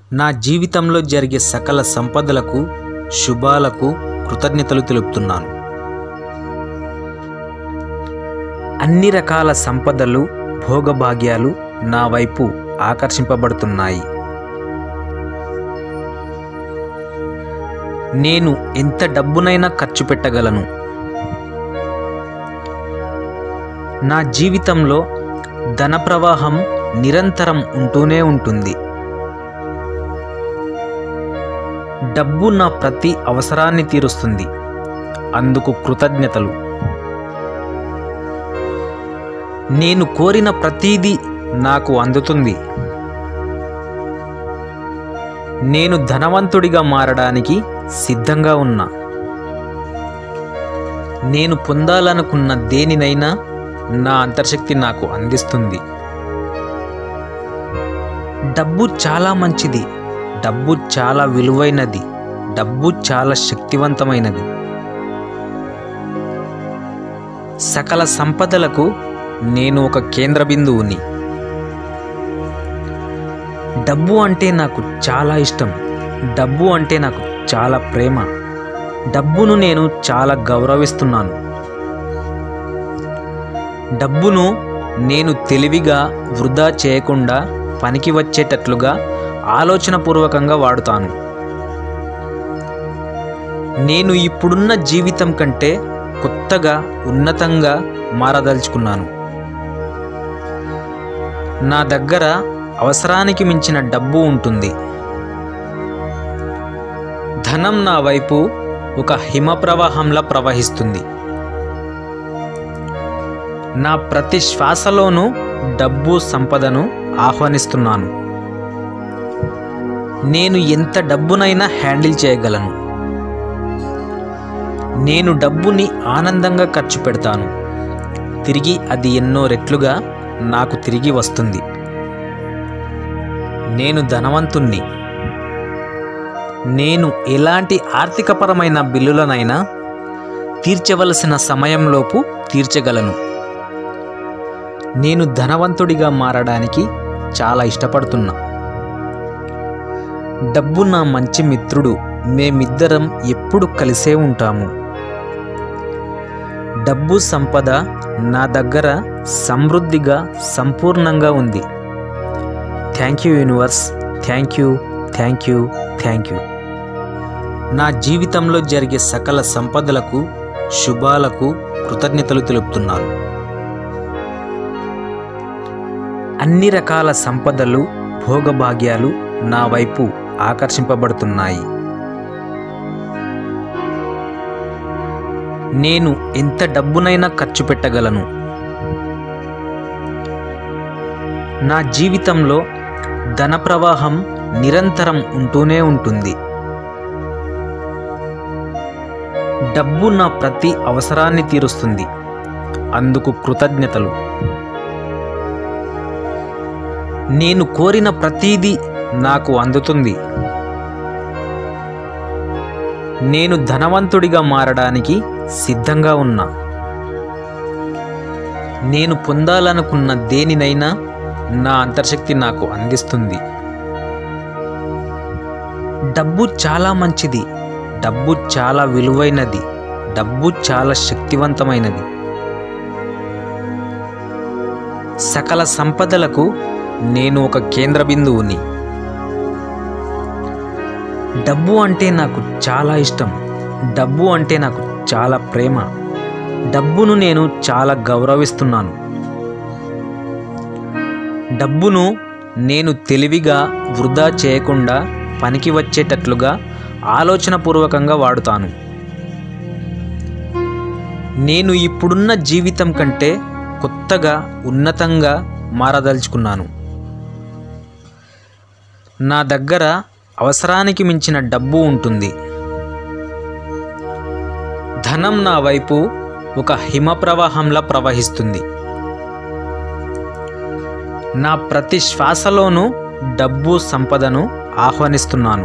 నా జీవితంలో జరిగే సకల సంపదలకు శుభాలకు కృతజ్ఞతలు తెలుపుతున్నాను అన్ని రకాల సంపదలు భోగభాగ్యాలు నా వైపు ఆకర్షింపబడుతున్నాయి నేను ఎంత డబ్బునైనా ఖర్చు పెట్టగలను నా జీవితంలో ధన ప్రవాహం నిరంతరం ఉంటూనే ఉంటుంది డబ్బు నా ప్రతి అవసరాన్ని తీరుస్తుంది అందుకు కృతజ్ఞతలు నేను కోరిన ప్రతీదీ నాకు అందుతుంది నేను ధనవంతుడిగా మారడానికి సిద్ధంగా ఉన్నా నేను పొందాలనుకున్న దేనినైనా నా అంతర్శక్తి నాకు అందిస్తుంది డబ్బు చాలా మంచిది డబ్బు చాలా విలువైనది డబ్బు చాలా శక్తివంతమైనది సకల సంపదలకు నేను ఒక కేంద్ర బిందువుని డబ్బు అంటే నాకు చాలా ఇష్టం డబ్బు అంటే నాకు చాలా ప్రేమ డబ్బును నేను చాలా గౌరవిస్తున్నాను డబ్బును నేను తెలివిగా వృధా చేయకుండా పనికి వచ్చేటట్లుగా ఆలోచనపూర్వకంగా వాడుతాను నేను ఇప్పుడున్న జీవితం కంటే కొత్తగా ఉన్నతంగా మారదలుచుకున్నాను నా దగ్గర అవసరానికి మించిన డబ్బు ఉంటుంది ధనం నా వైపు ఒక హిమ ప్రవాహంలా ప్రవహిస్తుంది నా ప్రతి శ్వాసలోనూ డబ్బు సంపదను ఆహ్వానిస్తున్నాను నేను ఎంత డబ్బునైనా హ్యాండిల్ చేయగలను నేను డబ్బుని ఆనందంగా ఖర్చు పెడతాను తిరిగి అది ఎన్నో రెట్లుగా నాకు తిరిగి వస్తుంది నేను ధనవంతుణ్ణి నేను ఎలాంటి ఆర్థికపరమైన బిల్లులనైనా తీర్చవలసిన సమయంలోపు తీర్చగలను నేను ధనవంతుడిగా మారడానికి చాలా ఇష్టపడుతున్నా డబ్బు నా మంచి మిత్రుడు మేమిద్దరం ఎప్పుడు కలిసే ఉంటాము డబ్బు సంపద నా దగ్గర సమృద్ధిగా సంపూర్ణంగా ఉంది thank you universe thank you thank you thank you నా జీవితంలో జరిగే సకల సంపదలకు శుభాలకు కృతజ్ఞతలు తెలుపుతున్నాను అన్ని రకాల సంపదలు భోగభాగ్యాలు నా వైపు ఆకర్షింపబడుతున్నాయి నేను ఎంత డబ్బునైనా ఖర్చు పెట్టగలను నా జీవితంలో ధన ప్రవాహం నిరంతరం ఉంటూనే ఉంటుంది డబ్బు నా ప్రతి అవసరాన్ని తీరుస్తుంది అందుకు కృతజ్ఞతలు నేను కోరిన ప్రతీదీ నాకు అందుతుంది నేను ధనవంతుడిగా మారడానికి సిద్ధంగా ఉన్నా నేను పొందాలనుకున్న దేనినైనా నా అంతర్శక్తి నాకు అందిస్తుంది డబ్బు చాలా మంచిది డబ్బు చాలా విలువైనది డబ్బు చాలా శక్తివంతమైనది సకల సంపదలకు నేను ఒక కేంద్ర బిందువుని డబ్బు అంటే నాకు చాలా ఇష్టం డబ్బు అంటే నాకు చాలా ప్రేమ డబ్బును నేను చాలా గౌరవిస్తున్నాను డబ్బును నేను తెలివిగా వృధా చేయకుండా పనికి వచ్చేటట్లుగా ఆలోచనపూర్వకంగా వాడుతాను నేను ఇప్పుడున్న జీవితం కంటే కొత్తగా ఉన్నతంగా మారదలుచుకున్నాను నా దగ్గర అవసరానికి మించిన డబ్బు ఉంటుంది ధనం నా వైపు ఒక హిమ ప్రవాహంలా ప్రవహిస్తుంది నా ప్రతి శ్వాసలోనూ డబ్బు సంపదను ఆహ్వానిస్తున్నాను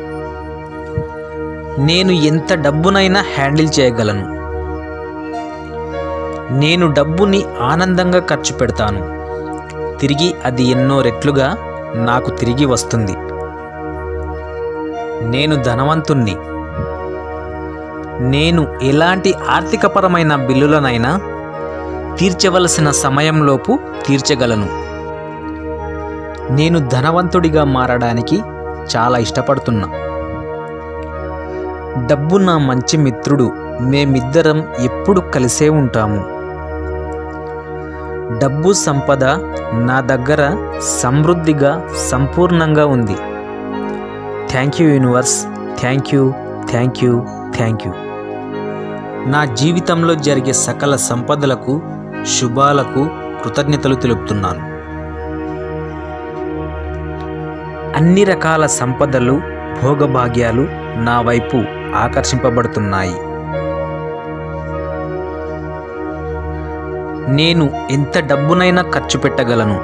నేను ఎంత డబ్బునైనా హ్యాండిల్ చేయగలను నేను డబ్బుని ఆనందంగా ఖర్చు పెడతాను తిరిగి అది ఎన్నో రెట్లుగా నాకు తిరిగి వస్తుంది నేను ధనవంతుణ్ణి నేను ఎలాంటి ఆర్థికపరమైన బిల్లులనైనా తీర్చవలసిన సమయంలోపు తీర్చగలను నేను ధనవంతుడిగా మారడానికి చాలా ఇష్టపడుతున్నా డబ్బు నా మంచి మిత్రుడు మేమిద్దరం ఎప్పుడు కలిసే ఉంటాము డబ్బు సంపద నా దగ్గర సమృద్ధిగా సంపూర్ణంగా ఉంది thank you universe thank you thank you thank you నా జీవితంలో జరిగే సకల సంపదలకు శుభాలకు కృతజ్ఞతలు తెలుపుతున్నాను అన్ని రకాల సంపదలు భోగభాగ్యాలు నా వైపు ఆకర్షింపబడుతున్నాయి నేను ఎంత డబ్బునైనా ఖర్చు పెట్టగలను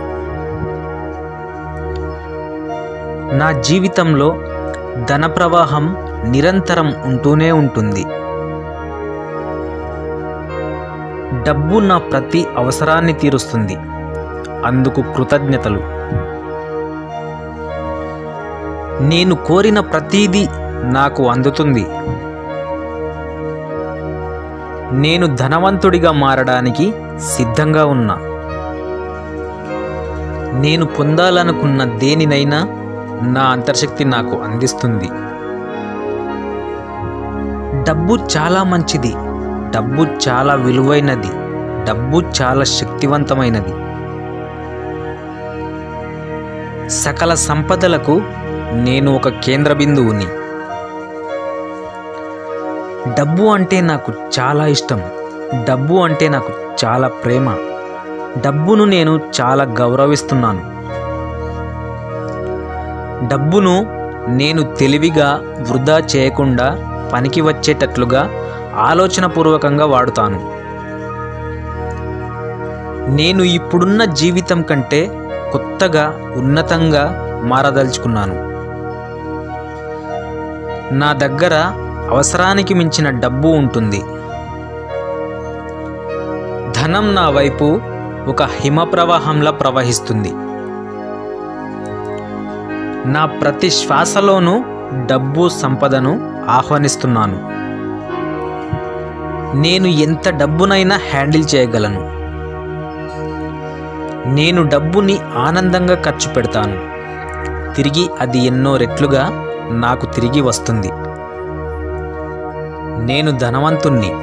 నా జీవితంలో ధన ప్రవాహం నిరంతరం ఉంటూనే ఉంటుంది డబ్బు నా ప్రతి అవసరాన్ని తీరుస్తుంది అందుకు కృతజ్ఞతలు నేను కోరిన ప్రతీదీ నాకు అందుతుంది నేను ధనవంతుడిగా మారడానికి సిద్ధంగా ఉన్నా నేను పొందాలనుకున్న దేనినైనా నా అంతర్శక్తి నాకు అందిస్తుంది డబ్బు చాలా మంచిది డబ్బు చాలా విలువైనది డబ్బు చాలా శక్తివంతమైనది సకల సంపదలకు నేను ఒక కేంద్ర బిందువుని డబ్బు అంటే నాకు చాలా ఇష్టం డబ్బు అంటే నాకు చాలా ప్రేమ డబ్బును నేను చాలా గౌరవిస్తున్నాను డబ్బును నేను తెలివిగా వృధా చేయకుండా పనికి వచ్చేటట్లుగా ఆలోచనపూర్వకంగా వాడుతాను నేను ఇప్పుడున్న జీవితం కంటే కొత్తగా ఉన్నతంగా మారదలుచుకున్నాను నా దగ్గర అవసరానికి మించిన డబ్బు ఉంటుంది ధనం నా వైపు ఒక హిమ ప్రవాహంలా ప్రవహిస్తుంది నా ప్రతి శ్వాసలోనూ డబ్బు సంపదను ఆహ్వానిస్తున్నాను నేను ఎంత డబ్బునైనా హ్యాండిల్ చేయగలను నేను డబ్బుని ఆనందంగా ఖర్చు పెడతాను తిరిగి అది ఎన్నో రెట్లుగా నాకు తిరిగి వస్తుంది నేను ధనవంతుణ్ణి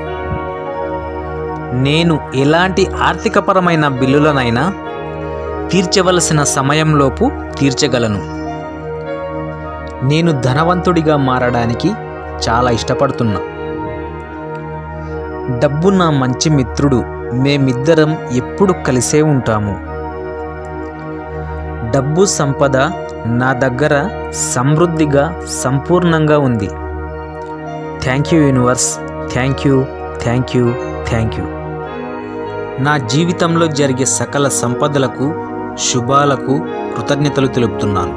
నేను ఎలాంటి ఆర్థికపరమైన బిల్లులనైనా తీర్చవలసిన సమయంలోపు తీర్చగలను నేను ధనవంతుడిగా మారడానికి చాలా ఇష్టపడుతున్నా డబ్బు నా మంచి మిత్రుడు మేమిద్దరం ఎప్పుడు కలిసే ఉంటాము డబ్బు సంపద నా దగ్గర సమృద్ధిగా సంపూర్ణంగా ఉంది thank you universe thank you thank you thank you నా జీవితంలో జరిగే సకల సంపదలకు శుభాలకు కృతజ్ఞతలు తెలుపుతున్నాను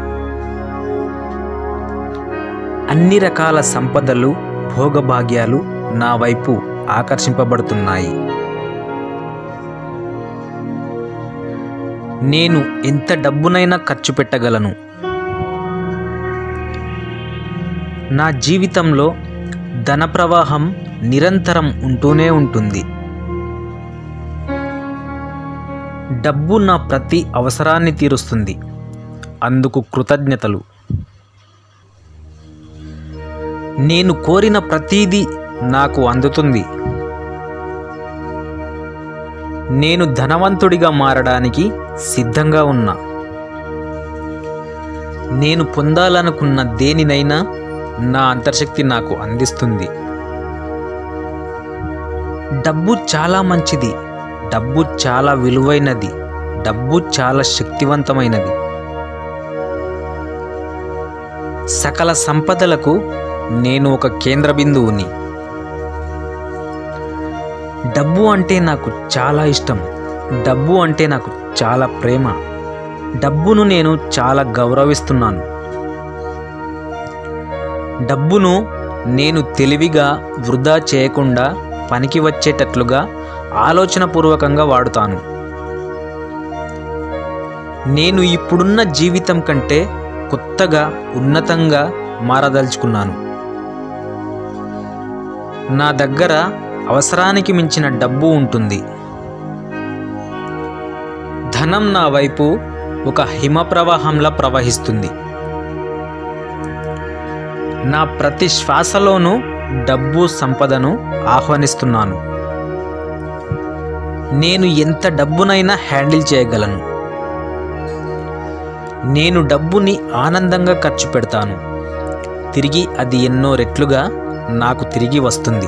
అన్ని రకాల సంపదలు భోగభాగ్యాలు నా వైపు ఆకర్షింపబడుతున్నాయి నేను ఎంత డబ్బునైనా ఖర్చు పెట్టగలను నా జీవితంలో ధన ప్రవాహం నిరంతరం ఉంటూనే ఉంటుంది డబ్బు నా ప్రతి అవసరాన్ని తీరుస్తుంది అందుకు కృతజ్ఞతలు నేను కోరిన ప్రతీదీ నాకు అందుతుంది నేను ధనవంతుడిగా మారడానికి సిద్ధంగా ఉన్నా నేను పొందాలనుకున్న దేనినైనా నా అంతర్శక్తి నాకు అందిస్తుంది డబ్బు చాలా మంచిది డబ్బు చాలా విలువైనది డబ్బు చాలా శక్తివంతమైనది సకల సంపదలకు నేను ఒక కేంద్ర బిందువుని డబ్బు అంటే నాకు చాలా ఇష్టం డబ్బు అంటే నాకు చాలా ప్రేమ డబ్బును నేను చాలా గౌరవిస్తున్నాను డబ్బును నేను తెలివిగా వృధా చేయకుండా పనికి వచ్చేటట్లుగా ఆలోచనపూర్వకంగా వాడుతాను నేను ఇప్పుడున్న జీవితం కంటే కొత్తగా ఉన్నతంగా మారదలుచుకున్నాను నా దగ్గర అవసరానికి మించిన డబ్బు ఉంటుంది ధనం నా వైపు ఒక హిమ ప్రవాహంలా ప్రవహిస్తుంది నా ప్రతి శ్వాసలోనూ డబ్బు సంపదను ఆహ్వానిస్తున్నాను నేను ఎంత డబ్బునైనా హ్యాండిల్ చేయగలను నేను డబ్బుని ఆనందంగా ఖర్చు పెడతాను తిరిగి అది ఎన్నో రెట్లుగా నాకు తిరిగి వస్తుంది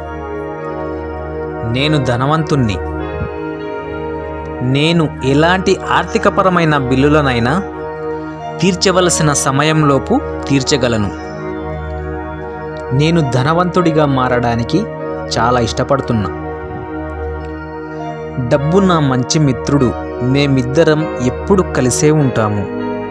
నేను ధనవంతుణ్ణి నేను ఎలాంటి ఆర్థికపరమైన బిల్లులనైనా తీర్చవలసిన సమయంలోపు తీర్చగలను నేను ధనవంతుడిగా మారడానికి చాలా ఇష్టపడుతున్నా డబ్బు నా మంచి మిత్రుడు మేమిద్దరం ఎప్పుడు కలిసే ఉంటాము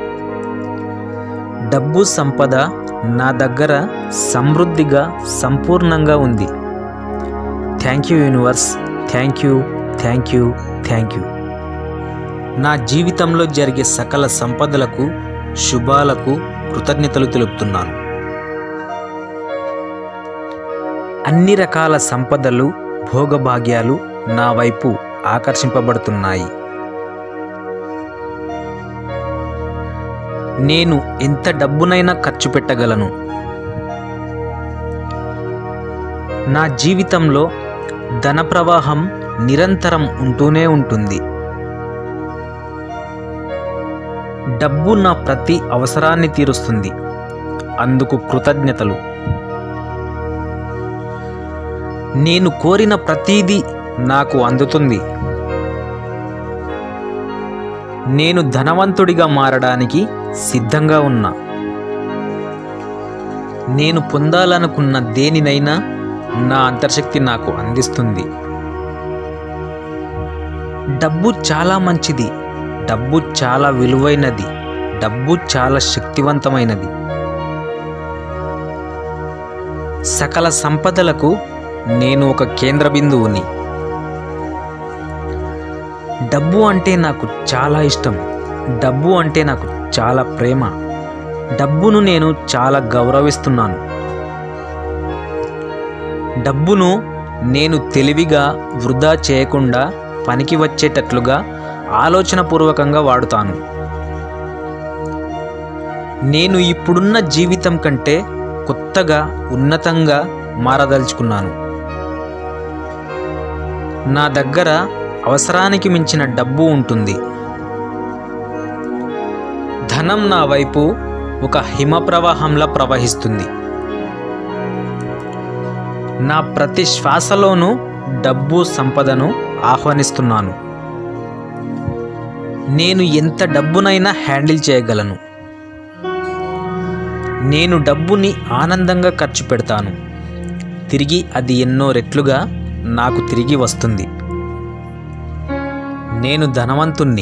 డబ్బు సంపద నా దగ్గర సమృద్ధిగా సంపూర్ణంగా ఉంది thank you universe thank you thank you thank you నా జీవితంలో జరిగే సకల సంపదలకు శుభాలకు కృతజ్ఞతలు తెలుపుతున్నాను అన్ని రకాల సంపదలు భోగభాగ్యాలు నా వైపు ఆకర్షింపబడుతున్నాయి నేను ఎంత డబ్బునైనా ఖర్చు పెట్టగలను నా జీవితంలో ధన ప్రవాహం నిరంతరం ఉంటూనే ఉంటుంది డబ్బు నా ప్రతి అవసరాన్ని తీరుస్తుంది అందుకు కృతజ్ఞతలు నేను కోరిన ప్రతీదీ నాకు అందుతుంది నేను ధనవంతుడిగా మారడానికి సిద్ధంగా ఉన్నా నేను పొందాలనుకున్న దేనినైనా నా అంతర్శక్తి నాకు అందిస్తుంది డబ్బు చాలా మంచిది డబ్బు చాలా విలువైనది డబ్బు చాలా శక్తివంతమైనది సకల సంపదలకు నేను ఒక కేంద్ర బిందువుని డబ్బు అంటే నాకు చాలా ఇష్టం డబ్బు అంటే నాకు చాలా ప్రేమ డబ్బును నేను చాలా గౌరవిస్తున్నాను డబ్బును నేను తెలివిగా వృధా చేయకుండా పనికి వచ్చేటట్లుగా ఆలోచనపూర్వకంగా వాడుతాను నేను ఇప్పుడున్న జీవితం కంటే కొత్తగా ఉన్నతంగా మారదలుచుకున్నాను నా దగ్గర అవసరానికి మించిన డబ్బు ఉంటుంది ధనం నా వైపు ఒక హిమ ప్రవాహంలా ప్రవహిస్తుంది నా ప్రతి శ్వాసలోనూ డబ్బు సంపదను ఆహ్వానిస్తున్నాను నేను ఎంత డబ్బునైనా హ్యాండిల్ చేయగలను నేను డబ్బుని ఆనందంగా ఖర్చు పెడతాను తిరిగి అది ఎన్నో రెట్లుగా నాకు తిరిగి వస్తుంది నేను ధనవంతుణ్ణి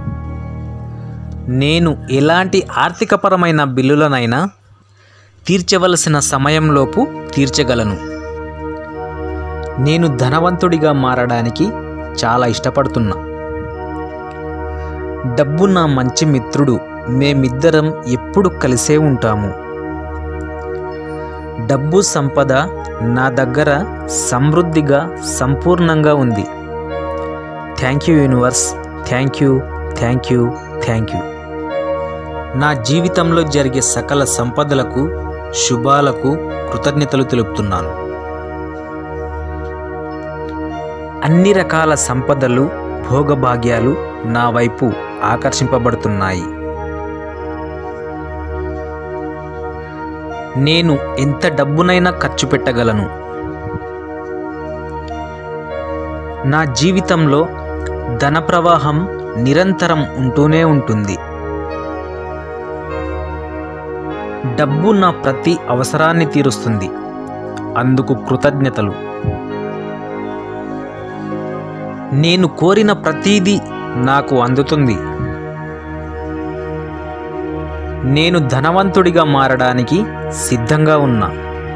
నేను ఎలాంటి ఆర్థికపరమైన బిల్లులనైనా తీర్చవలసిన సమయంలోపు తీర్చగలను నేను ధనవంతుడిగా మారడానికి చాలా ఇష్టపడుతున్నా డబ్బు నా మంచి మిత్రుడు మేమిద్దరం ఎప్పుడు కలిసే ఉంటాము డబ్బు సంపద నా దగ్గర సమృద్ధిగా సంపూర్ణంగా ఉంది thank you universe thank you thank you thank you నా జీవితంలో జరిగే సకల సంపదలకు శుభాలకు కృతజ్ఞతలు తెలుపుతున్నాను అన్ని రకాల సంపదలు భోగభాగ్యాలు నా వైపు ఆకర్షింపబడుతున్నాయి నేను ఎంత డబ్బునైనా ఖర్చు పెట్టగలను నా జీవితంలో ధన ప్రవాహం నిరంతరం ఉంటూనే ఉంటుంది డబ్బు నా ప్రతి అవసరాన్ని తీరుస్తుంది అందుకు కృతజ్ఞతలు నేను కోరిన ప్రతీదీ నాకు అందుతుంది నేను ధనవంతుడిగా మారడానికి సిద్ధంగా ఉన్నా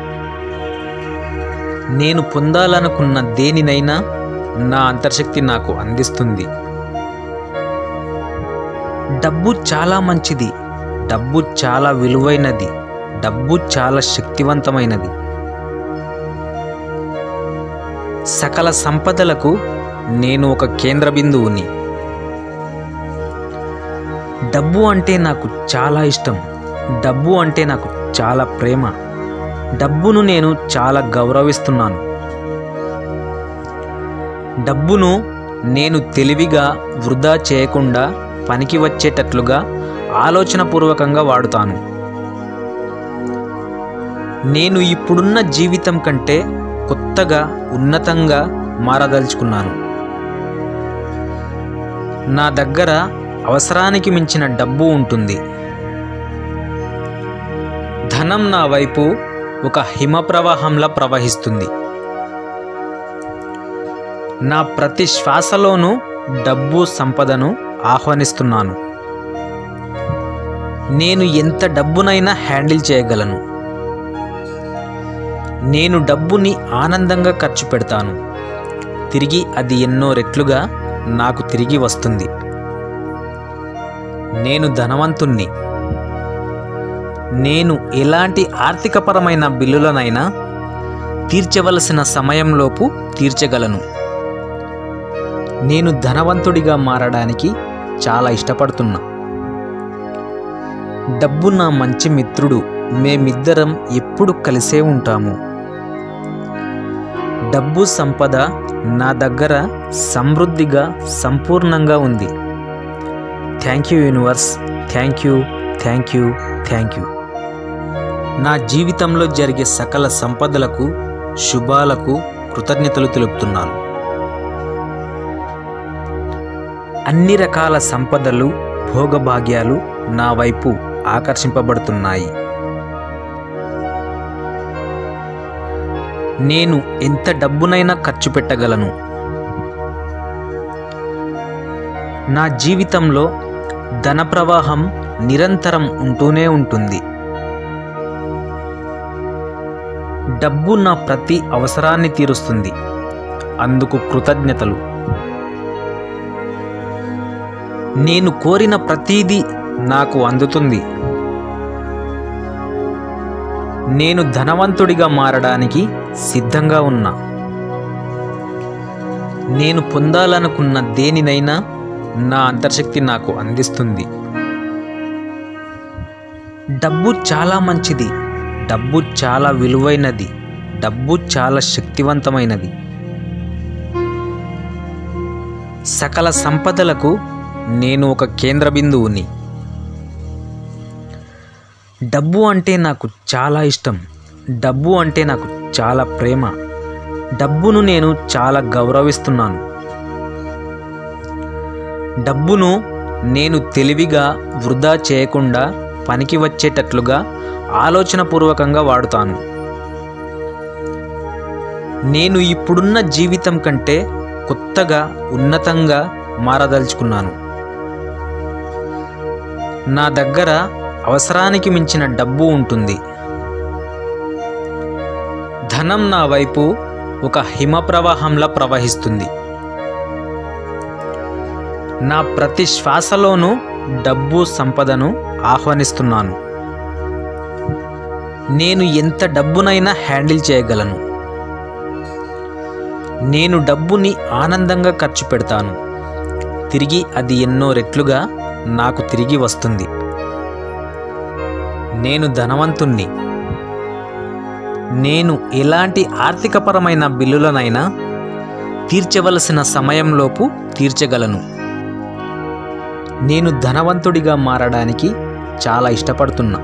నేను పొందాలనుకున్న దేనినైనా నా అంతర్శక్తి నాకు అందిస్తుంది డబ్బు చాలా మంచిది డబ్బు చాలా విలువైనది డబ్బు చాలా శక్తివంతమైనది సకల సంపదలకు నేను ఒక కేంద్ర బిందువుని డబ్బు అంటే నాకు చాలా ఇష్టం డబ్బు అంటే నాకు చాలా ప్రేమ డబ్బును నేను చాలా గౌరవిస్తున్నాను డబ్బును నేను తెలివిగా వృధా చేయకుండా పనికి వచ్చేటట్లుగా ఆలోచనపూర్వకంగా వాడుతాను నేను ఇప్పుడున్న జీవితం కంటే కొత్తగా ఉన్నతంగా మారదలుచుకున్నాను నా దగ్గర అవసరానికి మించిన డబ్బు ఉంటుంది ధనం నా వైపు ఒక హిమ ప్రవాహంలా ప్రవహిస్తుంది నా ప్రతి శ్వాసలోనూ డబ్బు సంపదను ఆహ్వానిస్తున్నాను నేను ఎంత డబ్బునైనా హ్యాండిల్ చేయగలను నేను డబ్బుని ఆనందంగా ఖర్చు పెడతాను తిరిగి అది ఎన్నో రెట్లుగా నాకు తిరిగి వస్తుంది నేను ధనవంతుణ్ణి నేను ఎలాంటి ఆర్థికపరమైన బిల్లులనైనా తీర్చవలసిన సమయంలోపు తీర్చగలను నేను ధనవంతుడిగా మారడానికి చాలా ఇష్టపడుతున్నా డబ్బు నా మంచి మిత్రుడు మేమిద్దరం ఎప్పుడు కలిసే ఉంటాము డబ్బు సంపద నా దగ్గర సమృద్ధిగా సంపూర్ణంగా ఉంది thank you universe thank you thank you thank you నా జీవితంలో జరిగే సకల సంపదలకు శుభాలకు కృతజ్ఞతలు తెలుపుతున్నాను అన్ని రకాల సంపదలు భోగభాగ్యాలు నా వైపు ఆకర్షింపబడుతున్నాయి నేను ఎంత డబ్బునైనా ఖర్చు పెట్టగలను నా జీవితంలో ధన ప్రవాహం నిరంతరం ఉంటూనే ఉంటుంది డబ్బు నా ప్రతి అవసరాన్ని తీరుస్తుంది అందుకు కృతజ్ఞతలు నేను కోరిన ప్రతీదీ నాకు అందుతుంది నేను ధనవంతుడిగా మారడానికి సిద్ధంగా ఉన్నా నేను పొందాలనుకున్న దేనినైనా నా అంతర్శక్తి నాకు అందిస్తుంది డబ్బు చాలా మంచిది డబ్బు చాలా విలువైనది డబ్బు చాలా శక్తివంతమైనది సకల సంపదలకు నేను ఒక కేంద్ర బిందువుని డబ్బు అంటే నాకు చాలా ఇష్టం డబ్బు అంటే నాకు చాలా ప్రేమ డబ్బును నేను చాలా గౌరవిస్తున్నాను డబ్బును నేను తెలివిగా వృధా చేయకుండా పనికి వచ్చేటట్లుగా ఆలోచనపూర్వకంగా వాడుతాను నేను ఇప్పుడున్న జీవితం కంటే కొత్తగా ఉన్నతంగా మారదలుచుకున్నాను నా దగ్గర అవసరానికి మించిన డబ్బు ఉంటుంది ధనం నా వైపు ఒక హిమ ప్రవాహంలా ప్రవహిస్తుంది నా ప్రతి శ్వాసలోనూ డబ్బు సంపదను ఆహ్వానిస్తున్నాను నేను ఎంత డబ్బునైనా హ్యాండిల్ చేయగలను నేను డబ్బుని ఆనందంగా ఖర్చు పెడతాను తిరిగి అది ఎన్నో రెట్లుగా నాకు తిరిగి వస్తుంది నేను ధనవంతుణ్ణి నేను ఎలాంటి ఆర్థికపరమైన బిల్లులనైనా తీర్చవలసిన సమయంలోపు తీర్చగలను నేను ధనవంతుడిగా మారడానికి చాలా ఇష్టపడుతున్నా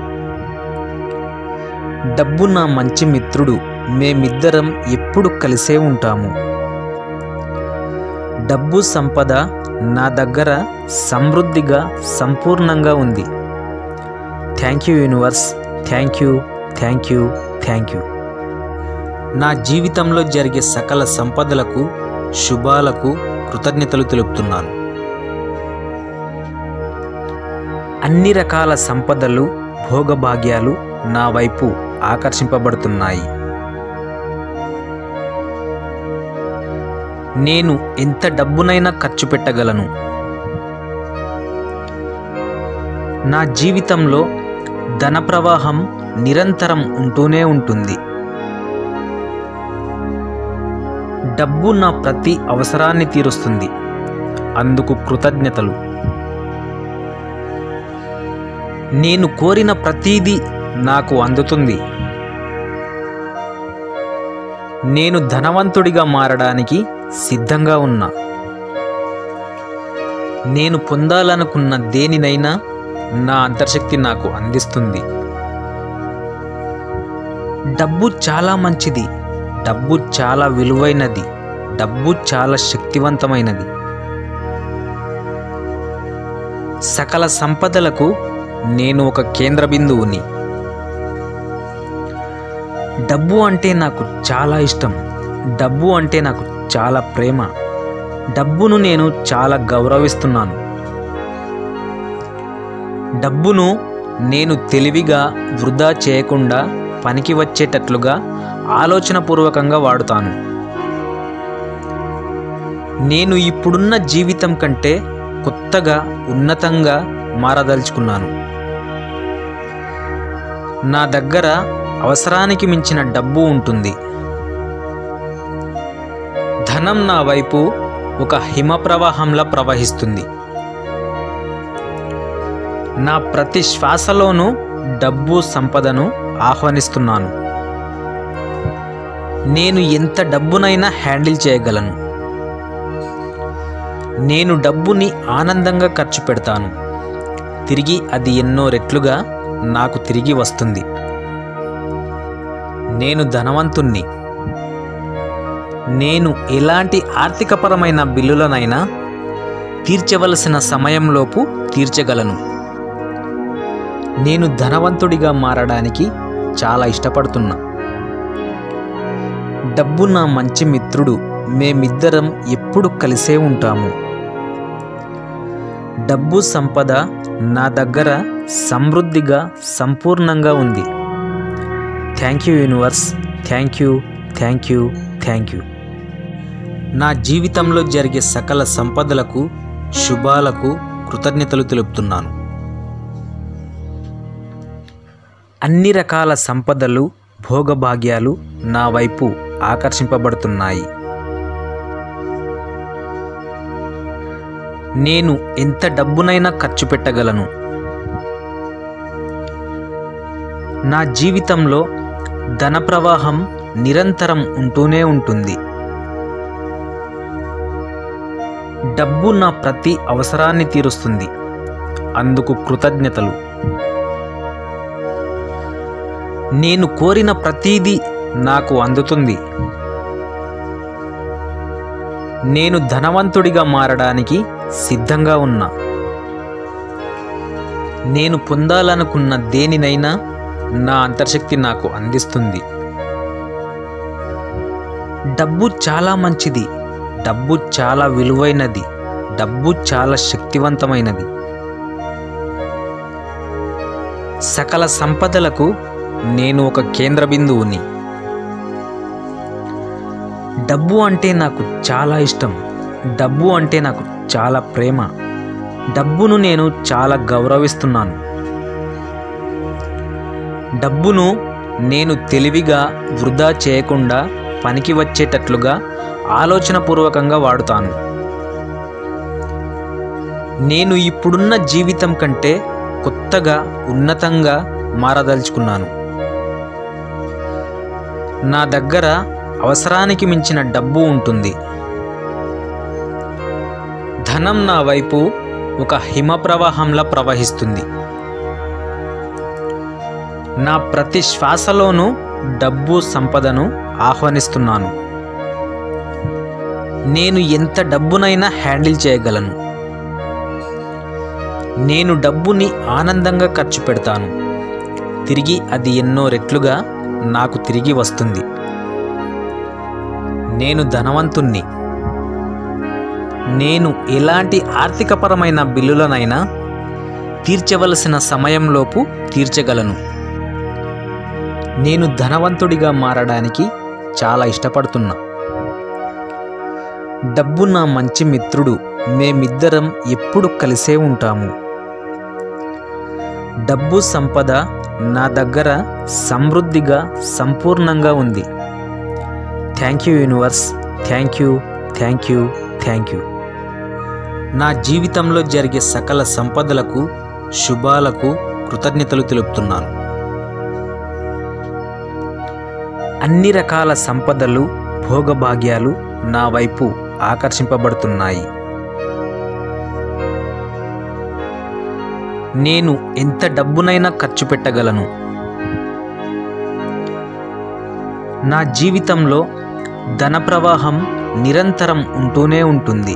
డబ్బు నా మంచి మిత్రుడు మేమిద్దరం ఎప్పుడు కలిసే ఉంటాము డబ్బు సంపద నా దగ్గర సమృద్ధిగా సంపూర్ణంగా ఉంది thank you universe thank you thank you thank you నా జీవితంలో జరిగే సకల సంపదలకు శుభాలకు కృతజ్ఞతలు తెలుపుతున్నాను అన్ని రకాల సంపదలు భోగభాగ్యాలు నా వైపు ఆకర్షింపబడుతున్నాయి నేను ఎంత డబ్బునైనా ఖర్చు పెట్టగలను నా జీవితంలో ధన ప్రవాహం నిరంతరం ఉంటూనే ఉంటుంది డబ్బు నా ప్రతి అవసరాన్ని తీరుస్తుంది అందుకు కృతజ్ఞతలు నేను కోరిన ప్రతీదీ నాకు అందుతుంది నేను ధనవంతుడిగా మారడానికి సిద్ధంగా ఉన్నా నేను పొందాలనుకున్న దేనినైనా నా అంతర్శక్తి నాకు అందిస్తుంది డబ్బు చాలా మంచిది డబ్బు చాలా విలువైనది డబ్బు చాలా శక్తివంతమైనది సకల సంపదలకు నేను ఒక కేంద్ర బిందువుని డబ్బు అంటే నాకు చాలా ఇష్టం డబ్బు అంటే నాకు చాలా ప్రేమ డబ్బును నేను చాలా గౌరవిస్తున్నాను డబ్బును నేను తెలివిగా వృధా చేయకుండా పనికి వచ్చేటట్లుగా ఆలోచనపూర్వకంగా వాడుతాను నేను ఇప్పుడున్న జీవితం కంటే కొత్తగా ఉన్నతంగా మారదలుచుకున్నాను నా దగ్గర అవసరానికి మించిన డబ్బు ఉంటుంది ధనం నా వైపు ఒక హిమ ప్రవాహంలా ప్రవహిస్తుంది నా ప్రతి శ్వాసలోనూ డబ్బు సంపదను ఆహ్వానిస్తున్నాను నేను ఎంత డబ్బునైనా హ్యాండిల్ చేయగలను నేను డబ్బుని ఆనందంగా ఖర్చు పెడతాను తిరిగి అది ఎన్నో రెట్లుగా నాకు తిరిగి వస్తుంది నేను ధనవంతుణ్ణి నేను ఎలాంటి ఆర్థికపరమైన బిల్లులనైనా తీర్చవలసిన సమయంలోపు తీర్చగలను నేను ధనవంతుడిగా మారడానికి చాలా ఇష్టపడుతున్నా డబ్బు నా మంచి మిత్రుడు మేమిద్దరం ఎప్పుడు కలిసే ఉంటాము డబ్బు సంపద నా దగ్గర సమృద్ధిగా సంపూర్ణంగా ఉంది thank you universe thank you thank you thank you నా జీవితంలో జరిగే సకల సంపదలకు శుభాలకు కృతజ్ఞతలు తెలుపుతున్నాను అన్ని రకాల సంపదలు భోగభాగ్యాలు నా వైపు ఆకర్షింపబడుతున్నాయి నేను ఎంత డబ్బునైనా ఖర్చు పెట్టగలను నా జీవితంలో ధన ప్రవాహం నిరంతరం ఉంటూనే ఉంటుంది డబ్బు నా ప్రతి అవసరాన్ని తీరుస్తుంది అందుకు కృతజ్ఞతలు నేను కోరిన ప్రతీదీ నాకు అందుతుంది నేను ధనవంతుడిగా మారడానికి సిద్ధంగా ఉన్నా నేను పొందాలనుకున్న దేనినైనా నా అంతర్శక్తి నాకు అందిస్తుంది డబ్బు చాలా మంచిది డబ్బు చాలా విలువైనది డబ్బు చాలా శక్తివంతమైనది సకల సంపదలకు నేను ఒక కేంద్ర బిందువుని డబ్బు అంటే నాకు చాలా ఇష్టం డబ్బు అంటే నాకు చాలా ప్రేమ డబ్బును నేను చాలా గౌరవిస్తున్నాను డబ్బును నేను తెలివిగా వృధా చేయకుండా పనికి వచ్చేటట్లుగా ఆలోచనపూర్వకంగా వాడుతాను నేను ఇప్పుడున్న జీవితం కంటే కొత్తగా ఉన్నతంగా మారదలుచుకున్నాను నా దగ్గర అవసరానికి మించిన డబ్బు ఉంటుంది ధనం నా వైపు ఒక హిమ ప్రవాహంలా ప్రవహిస్తుంది నా ప్రతి శ్వాసలోనూ డబ్బు సంపదను ఆహ్వానిస్తున్నాను నేను ఎంత డబ్బునైనా హ్యాండిల్ చేయగలను నేను డబ్బుని ఆనందంగా ఖర్చు పెడతాను తిరిగి అది ఎన్నో రెట్లుగా నాకు తిరిగి వస్తుంది నేను ధనవంతుణ్ణి నేను ఎలాంటి ఆర్థికపరమైన బిల్లులనైనా తీర్చవలసిన సమయంలోపు తీర్చగలను నేను ధనవంతుడిగా మారడానికి చాలా ఇష్టపడుతున్నా డబ్బు నా మంచి మిత్రుడు మేమిద్దరం ఎప్పుడు కలిసే ఉంటాము డబ్బు సంపద నా దగ్గర సమృద్ధిగా సంపూర్ణంగా ఉంది thank you universe thank you thank you thank you నా జీవితంలో జరిగే సకల సంపదలకు శుభాలకు కృతజ్ఞతలు తెలుపుతున్నాను అన్ని రకాల సంపదలు భోగభాగ్యాలు నా వైపు ఆకర్షింపబడుతున్నాయి నేను ఎంత డబ్బునైనా ఖర్చు పెట్టగలను నా జీవితంలో ధన ప్రవాహం నిరంతరం ఉంటూనే ఉంటుంది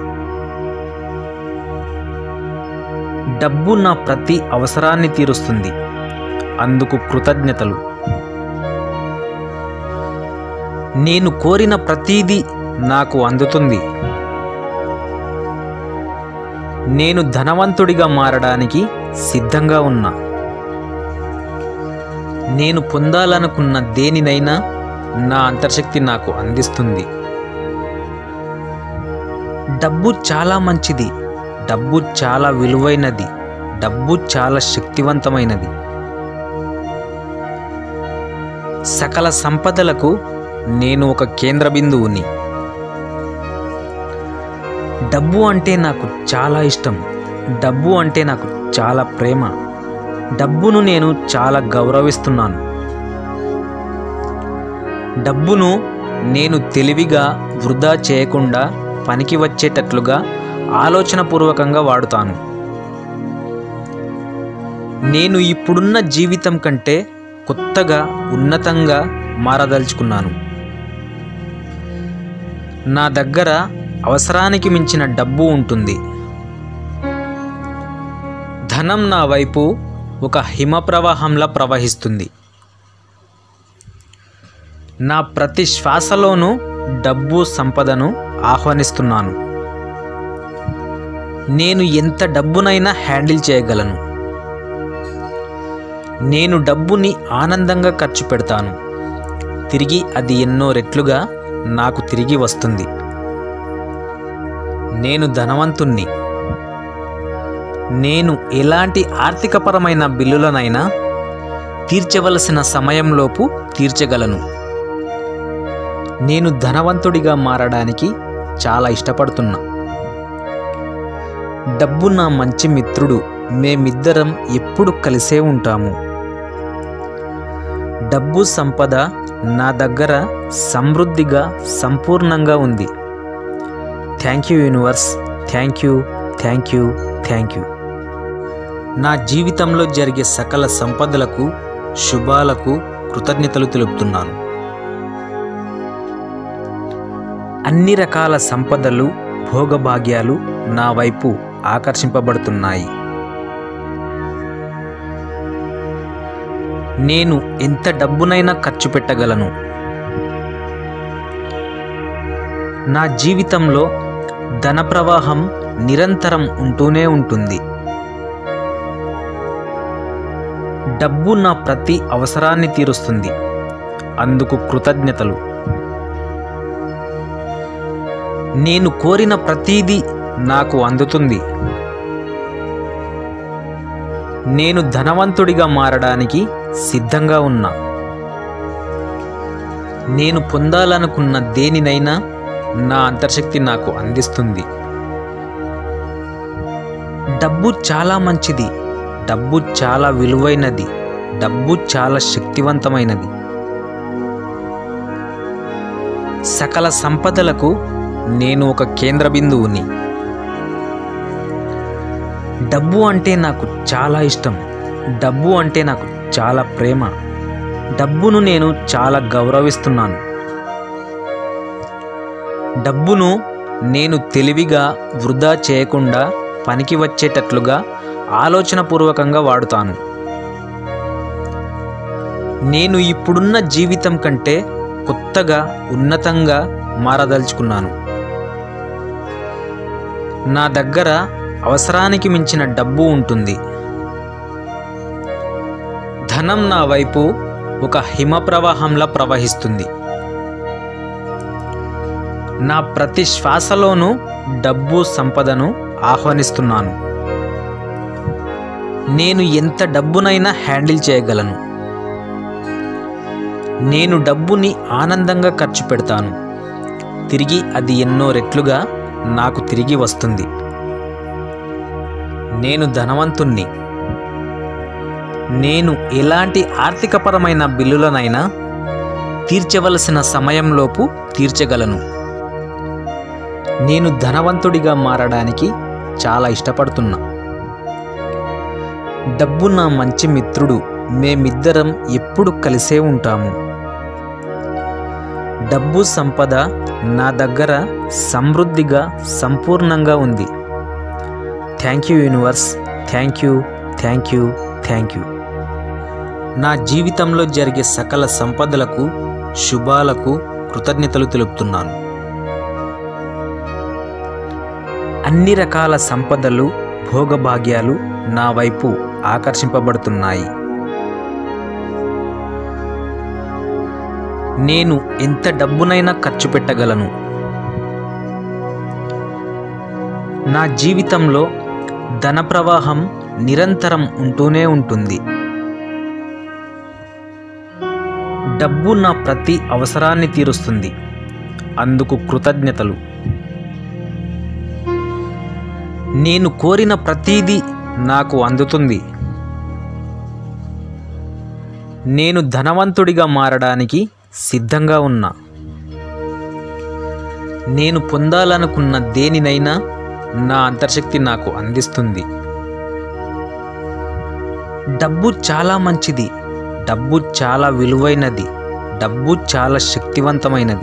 డబ్బు నా ప్రతి అవసరాన్ని తీరుస్తుంది అందుకు కృతజ్ఞతలు నేను కోరిన ప్రతీదీ నాకు అందుతుంది నేను ధనవంతుడిగా మారడానికి సిద్ధంగా ఉన్నా నేను పొందాలనుకున్న దేనినైనా నా అంతర్శక్తి నాకు అందిస్తుంది డబ్బు చాలా మంచిది డబ్బు చాలా విలువైనది డబ్బు చాలా శక్తివంతమైనది సకల సంపదలకు నేను ఒక కేంద్ర బిందువుని డబ్బు అంటే నాకు చాలా ఇష్టం డబ్బు అంటే నాకు చాలా ప్రేమ డబ్బును నేను చాలా గౌరవిస్తున్నాను డబ్బును నేను తెలివిగా వృధా చేయకుండా పనికి వచ్చేటట్లుగా ఆలోచనపూర్వకంగా వాడుతాను నేను ఇప్పుడున్న జీవితం కంటే కొత్తగా ఉన్నతంగా మారదలుచుకున్నాను నా దగ్గర అవసరానికి మించిన డబ్బు ఉంటుంది ధనం నా వైపు ఒక హిమ ప్రవాహంలా ప్రవహిస్తుంది నా ప్రతి శ్వాసలోనూ డబ్బు సంపదను ఆహ్వానిస్తున్నాను నేను ఎంత డబ్బునైనా హ్యాండిల్ చేయగలను నేను డబ్బుని ఆనందంగా ఖర్చు పెడతాను తిరిగి అది ఎన్నో రెట్లుగా నాకు తిరిగి వస్తుంది నేను ధనవంతుణ్ణి నేను ఎలాంటి ఆర్థికపరమైన బిల్లులనైనా తీర్చవలసిన సమయంలోపు తీర్చగలను నేను ధనవంతుడిగా మారడానికి చాలా ఇష్టపడుతున్నా డబ్బు నా మంచి మిత్రుడు మేమిద్దరం ఎప్పుడు కలిసే ఉంటాము డబ్బు సంపద నా దగ్గర సమృద్ధిగా సంపూర్ణంగా ఉంది thank you universe thank you thank you thank you నా జీవితంలో జరిగే సకల సంపదలకు శుభాలకు కృతజ్ఞతలు తెలుపుతున్నాను అన్ని రకాల సంపదలు భోగభాగ్యాలు నా వైపు ఆకర్షింపబడుతున్నాయి నేను ఎంత డబ్బునైనా ఖర్చు పెట్టగలను నా జీవితంలో ధన ప్రవాహం నిరంతరం ఉంటూనే ఉంటుంది డబ్బు నా ప్రతి అవసరాన్ని తీరుస్తుంది అందుకు కృతజ్ఞతలు నేను కోరిన ప్రతీదీ నాకు అందుతుంది నేను ధనవంతుడిగా మారడానికి సిద్ధంగా ఉన్నా నేను పొందాలనుకున్న దేనినైనా నా అంతర్శక్తి నాకు అందిస్తుంది డబ్బు చాలా మంచిది డబ్బు చాలా విలువైనది డబ్బు చాలా శక్తివంతమైనది సకల సంపదలకు నేను ఒక కేంద్ర బిందువుని డబ్బు అంటే నాకు చాలా ఇష్టం డబ్బు అంటే నాకు చాలా ప్రేమ డబ్బును నేను చాలా గౌరవిస్తున్నాను డబ్బును నేను తెలివిగా వృధా చేయకుండా పనికి వచ్చేటట్లుగా ఆలోచనపూర్వకంగా వాడుతాను నేను ఇప్పుడున్న జీవితం కంటే కొత్తగా ఉన్నతంగా మారదలుచుకున్నాను నా దగ్గర అవసరానికి మించిన డబ్బు ఉంటుంది ధనం నా వైపు ఒక హిమ ప్రవాహంలా ప్రవహిస్తుంది నా ప్రతి శ్వాసలోనూ డబ్బు సంపదను ఆహ్వానిస్తున్నాను నేను ఎంత డబ్బునైనా హ్యాండిల్ చేయగలను నేను డబ్బుని ఆనందంగా ఖర్చు పెడతాను తిరిగి అది ఎన్నో రెట్లుగా నాకు తిరిగి వస్తుంది నేను ధనవంతుణ్ణి నేను ఎలాంటి ఆర్థికపరమైన బిల్లులనైనా తీర్చవలసిన సమయంలోపు తీర్చగలను నేను ధనవంతుడిగా మారడానికి చాలా ఇష్టపడుతున్నా డబ్బు నా మంచి మిత్రుడు మేమిద్దరం ఎప్పుడు కలిసే ఉంటాము డబ్బు సంపద నా దగ్గర సమృద్ధిగా సంపూర్ణంగా ఉంది thank you universe thank you thank you thank you నా జీవితంలో జరిగే సకల సంపదలకు శుభాలకు కృతజ్ఞతలు తెలుపుతున్నాను అన్ని రకాల సంపదలు భోగభాగ్యాలు నా వైపు ఆకర్షింపబడుతున్నాయి నేను ఎంత డబ్బునైనా ఖర్చు పెట్టగలను నా జీవితంలో ధన ప్రవాహం నిరంతరం ఉంటూనే ఉంటుంది డబ్బు నా ప్రతి అవసరాన్ని తీరుస్తుంది అందుకు కృతజ్ఞతలు నేను కోరిన ప్రతీదీ నాకు అందుతుంది నేను ధనవంతుడిగా మారడానికి సిద్ధంగా ఉన్నా నేను పొందాలనుకున్న దేనినైనా నా అంతర్శక్తి నాకు అందిస్తుంది డబ్బు చాలా మంచిది డబ్బు చాలా విలువైనది డబ్బు చాలా శక్తివంతమైనది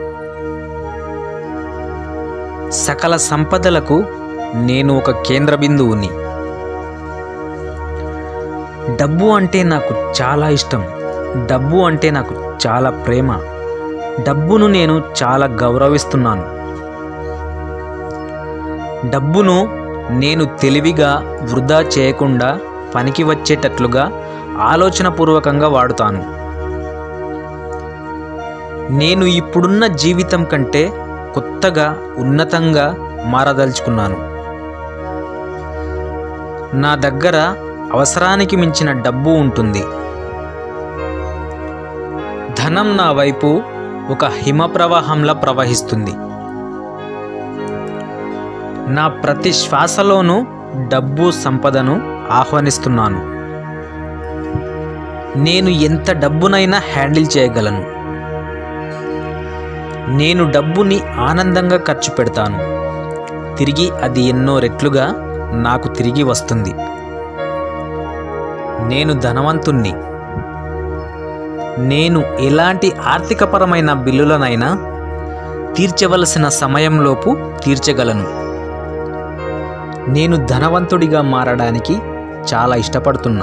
సకల సంపదలకు నేను ఒక కేంద్ర బిందువుని డబ్బు అంటే నాకు చాలా ఇష్టం డబ్బు అంటే నాకు చాలా ప్రేమ డబ్బును నేను చాలా గౌరవిస్తున్నాను డబ్బును నేను తెలివిగా వృధా చేయకుండా పనికి వచ్చేటట్లుగా ఆలోచనపూర్వకంగా వాడుతాను నేను ఇప్పుడున్న జీవితం కంటే కొత్తగా ఉన్నతంగా మారదలుచుకున్నాను నా దగ్గర అవసరానికి మించిన డబ్బు ఉంటుంది ధనం నా వైపు ఒక హిమ ప్రవాహంలా ప్రవహిస్తుంది నా ప్రతి శ్వాసలోనూ డబ్బు సంపదను ఆహ్వానిస్తున్నాను నేను ఎంత డబ్బునైనా హ్యాండిల్ చేయగలను నేను డబ్బుని ఆనందంగా ఖర్చు పెడతాను తిరిగి అది ఎన్నో రెట్లుగా నాకు తిరిగి వస్తుంది నేను ధనవంతుణ్ణి నేను ఎలాంటి ఆర్థికపరమైన బిల్లులనైనా తీర్చవలసిన సమయంలోపు తీర్చగలను నేను ధనవంతుడిగా మారడానికి చాలా ఇష్టపడుతున్నా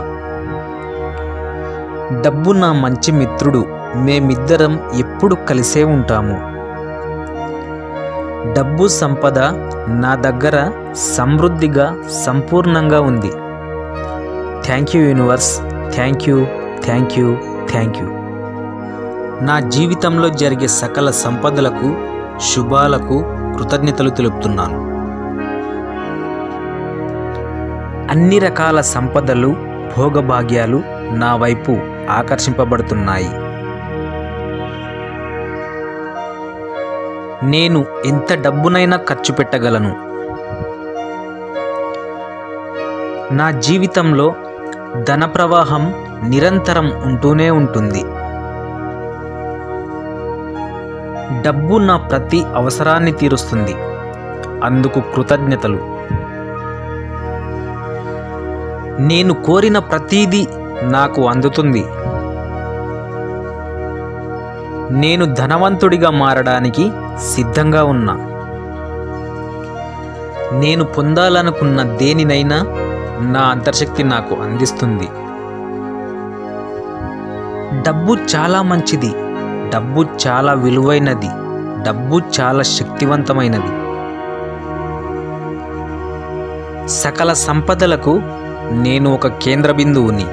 డబ్బు నా మంచి మిత్రుడు మేమిద్దరం ఎప్పుడు కలిసే ఉంటాము డబ్బు సంపద నా దగ్గర సమృద్ధిగా సంపూర్ణంగా ఉంది thank you universe thank you thank you thank you నా జీవితంలో జరిగే సకల సంపదలకు శుభాలకు కృతజ్ఞతలు తెలుపుతున్నాను అన్ని రకాల సంపదలు భోగభాగ్యాలు నా వైపు ఆకర్షింపబడుతున్నాయి నేను ఎంత డబ్బునైనా ఖర్చు పెట్టగలను నా జీవితంలో ధన ప్రవాహం నిరంతరం ఉంటూనే ఉంటుంది డబ్బు నా ప్రతి అవసరాన్ని తీరుస్తుంది అందుకు కృతజ్ఞతలు నేను కోరిన ప్రతీదీ నాకు అందుతుంది నేను ధనవంతుడిగా మారడానికి సిద్ధంగా ఉన్నా నేను పొందాలనుకున్న దేనినైనా నా అంతర్శక్తి నాకు అందిస్తుంది డబ్బు చాలా మంచిది డబ్బు చాలా విలువైనది డబ్బు చాలా శక్తివంతమైనది సకల సంపదలకు నేను ఒక కేంద్ర బిందువుని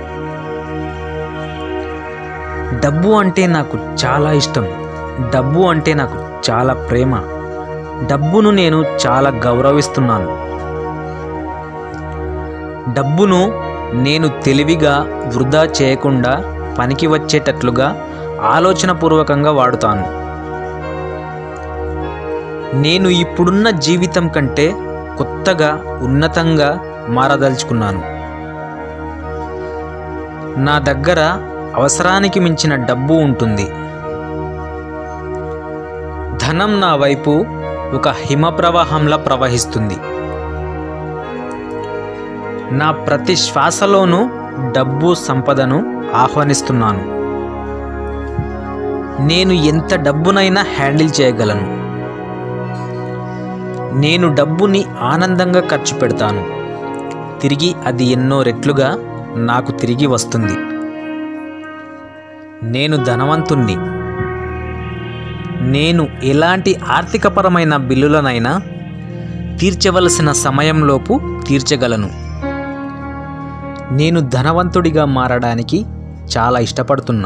డబ్బు అంటే నాకు చాలా ఇష్టం డబ్బు అంటే నాకు చాలా ప్రేమ డబ్బును నేను చాలా గౌరవిస్తున్నాను డబ్బును నేను తెలివిగా వృధా చేయకుండా పనికి వచ్చేటట్లుగా ఆలోచనపూర్వకంగా వాడుతాను నేను ఇప్పుడున్న జీవితం కంటే కొత్తగా ఉన్నతంగా మారదలుచుకున్నాను నా దగ్గర అవసరానికి మించిన డబ్బు ఉంటుంది ధనం నా వైపు ఒక హిమ ప్రవాహంలా ప్రవహిస్తుంది నా ప్రతి శ్వాసలోనూ డబ్బు సంపదను ఆహ్వానిస్తున్నాను నేను ఎంత డబ్బునైనా హ్యాండిల్ చేయగలను నేను డబ్బుని ఆనందంగా ఖర్చు పెడతాను తిరిగి అది ఎన్నో రెట్లుగా నాకు తిరిగి వస్తుంది నేను ధనవంతుణ్ణి నేను ఎలాంటి ఆర్థికపరమైన బిల్లులనైనా తీర్చవలసిన సమయంలోపు తీర్చగలను నేను ధనవంతుడిగా మారడానికి చాలా ఇష్టపడుతున్నా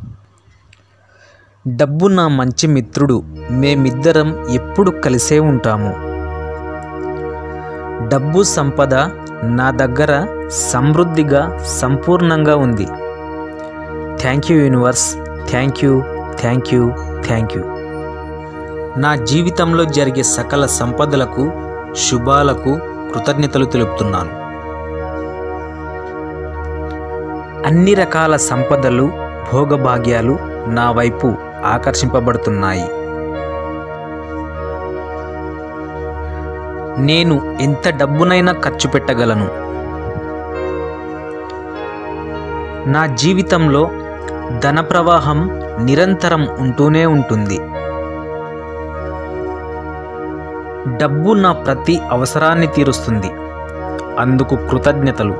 డబ్బు నా మంచి మిత్రుడు మేమిద్దరం ఎప్పుడు కలిసే ఉంటాము డబ్బు సంపద నా దగ్గర సమృద్ధిగా సంపూర్ణంగా ఉంది thank you universe thank you thank you thank you నా జీవితంలో జరిగే సకల సంపదలకు శుభాలకు కృతజ్ఞతలు తెలుపుతున్నాను అన్ని రకాల సంపదలు భోగభాగ్యాలు నా వైపు ఆకర్షింపబడుతున్నాయి నేను ఎంత డబ్బునైనా ఖర్చు పెట్టగలను నా జీవితంలో ధన ప్రవాహం నిరంతరం ఉంటూనే ఉంటుంది డబ్బు నా ప్రతి అవసరాన్ని తీరుస్తుంది అందుకు కృతజ్ఞతలు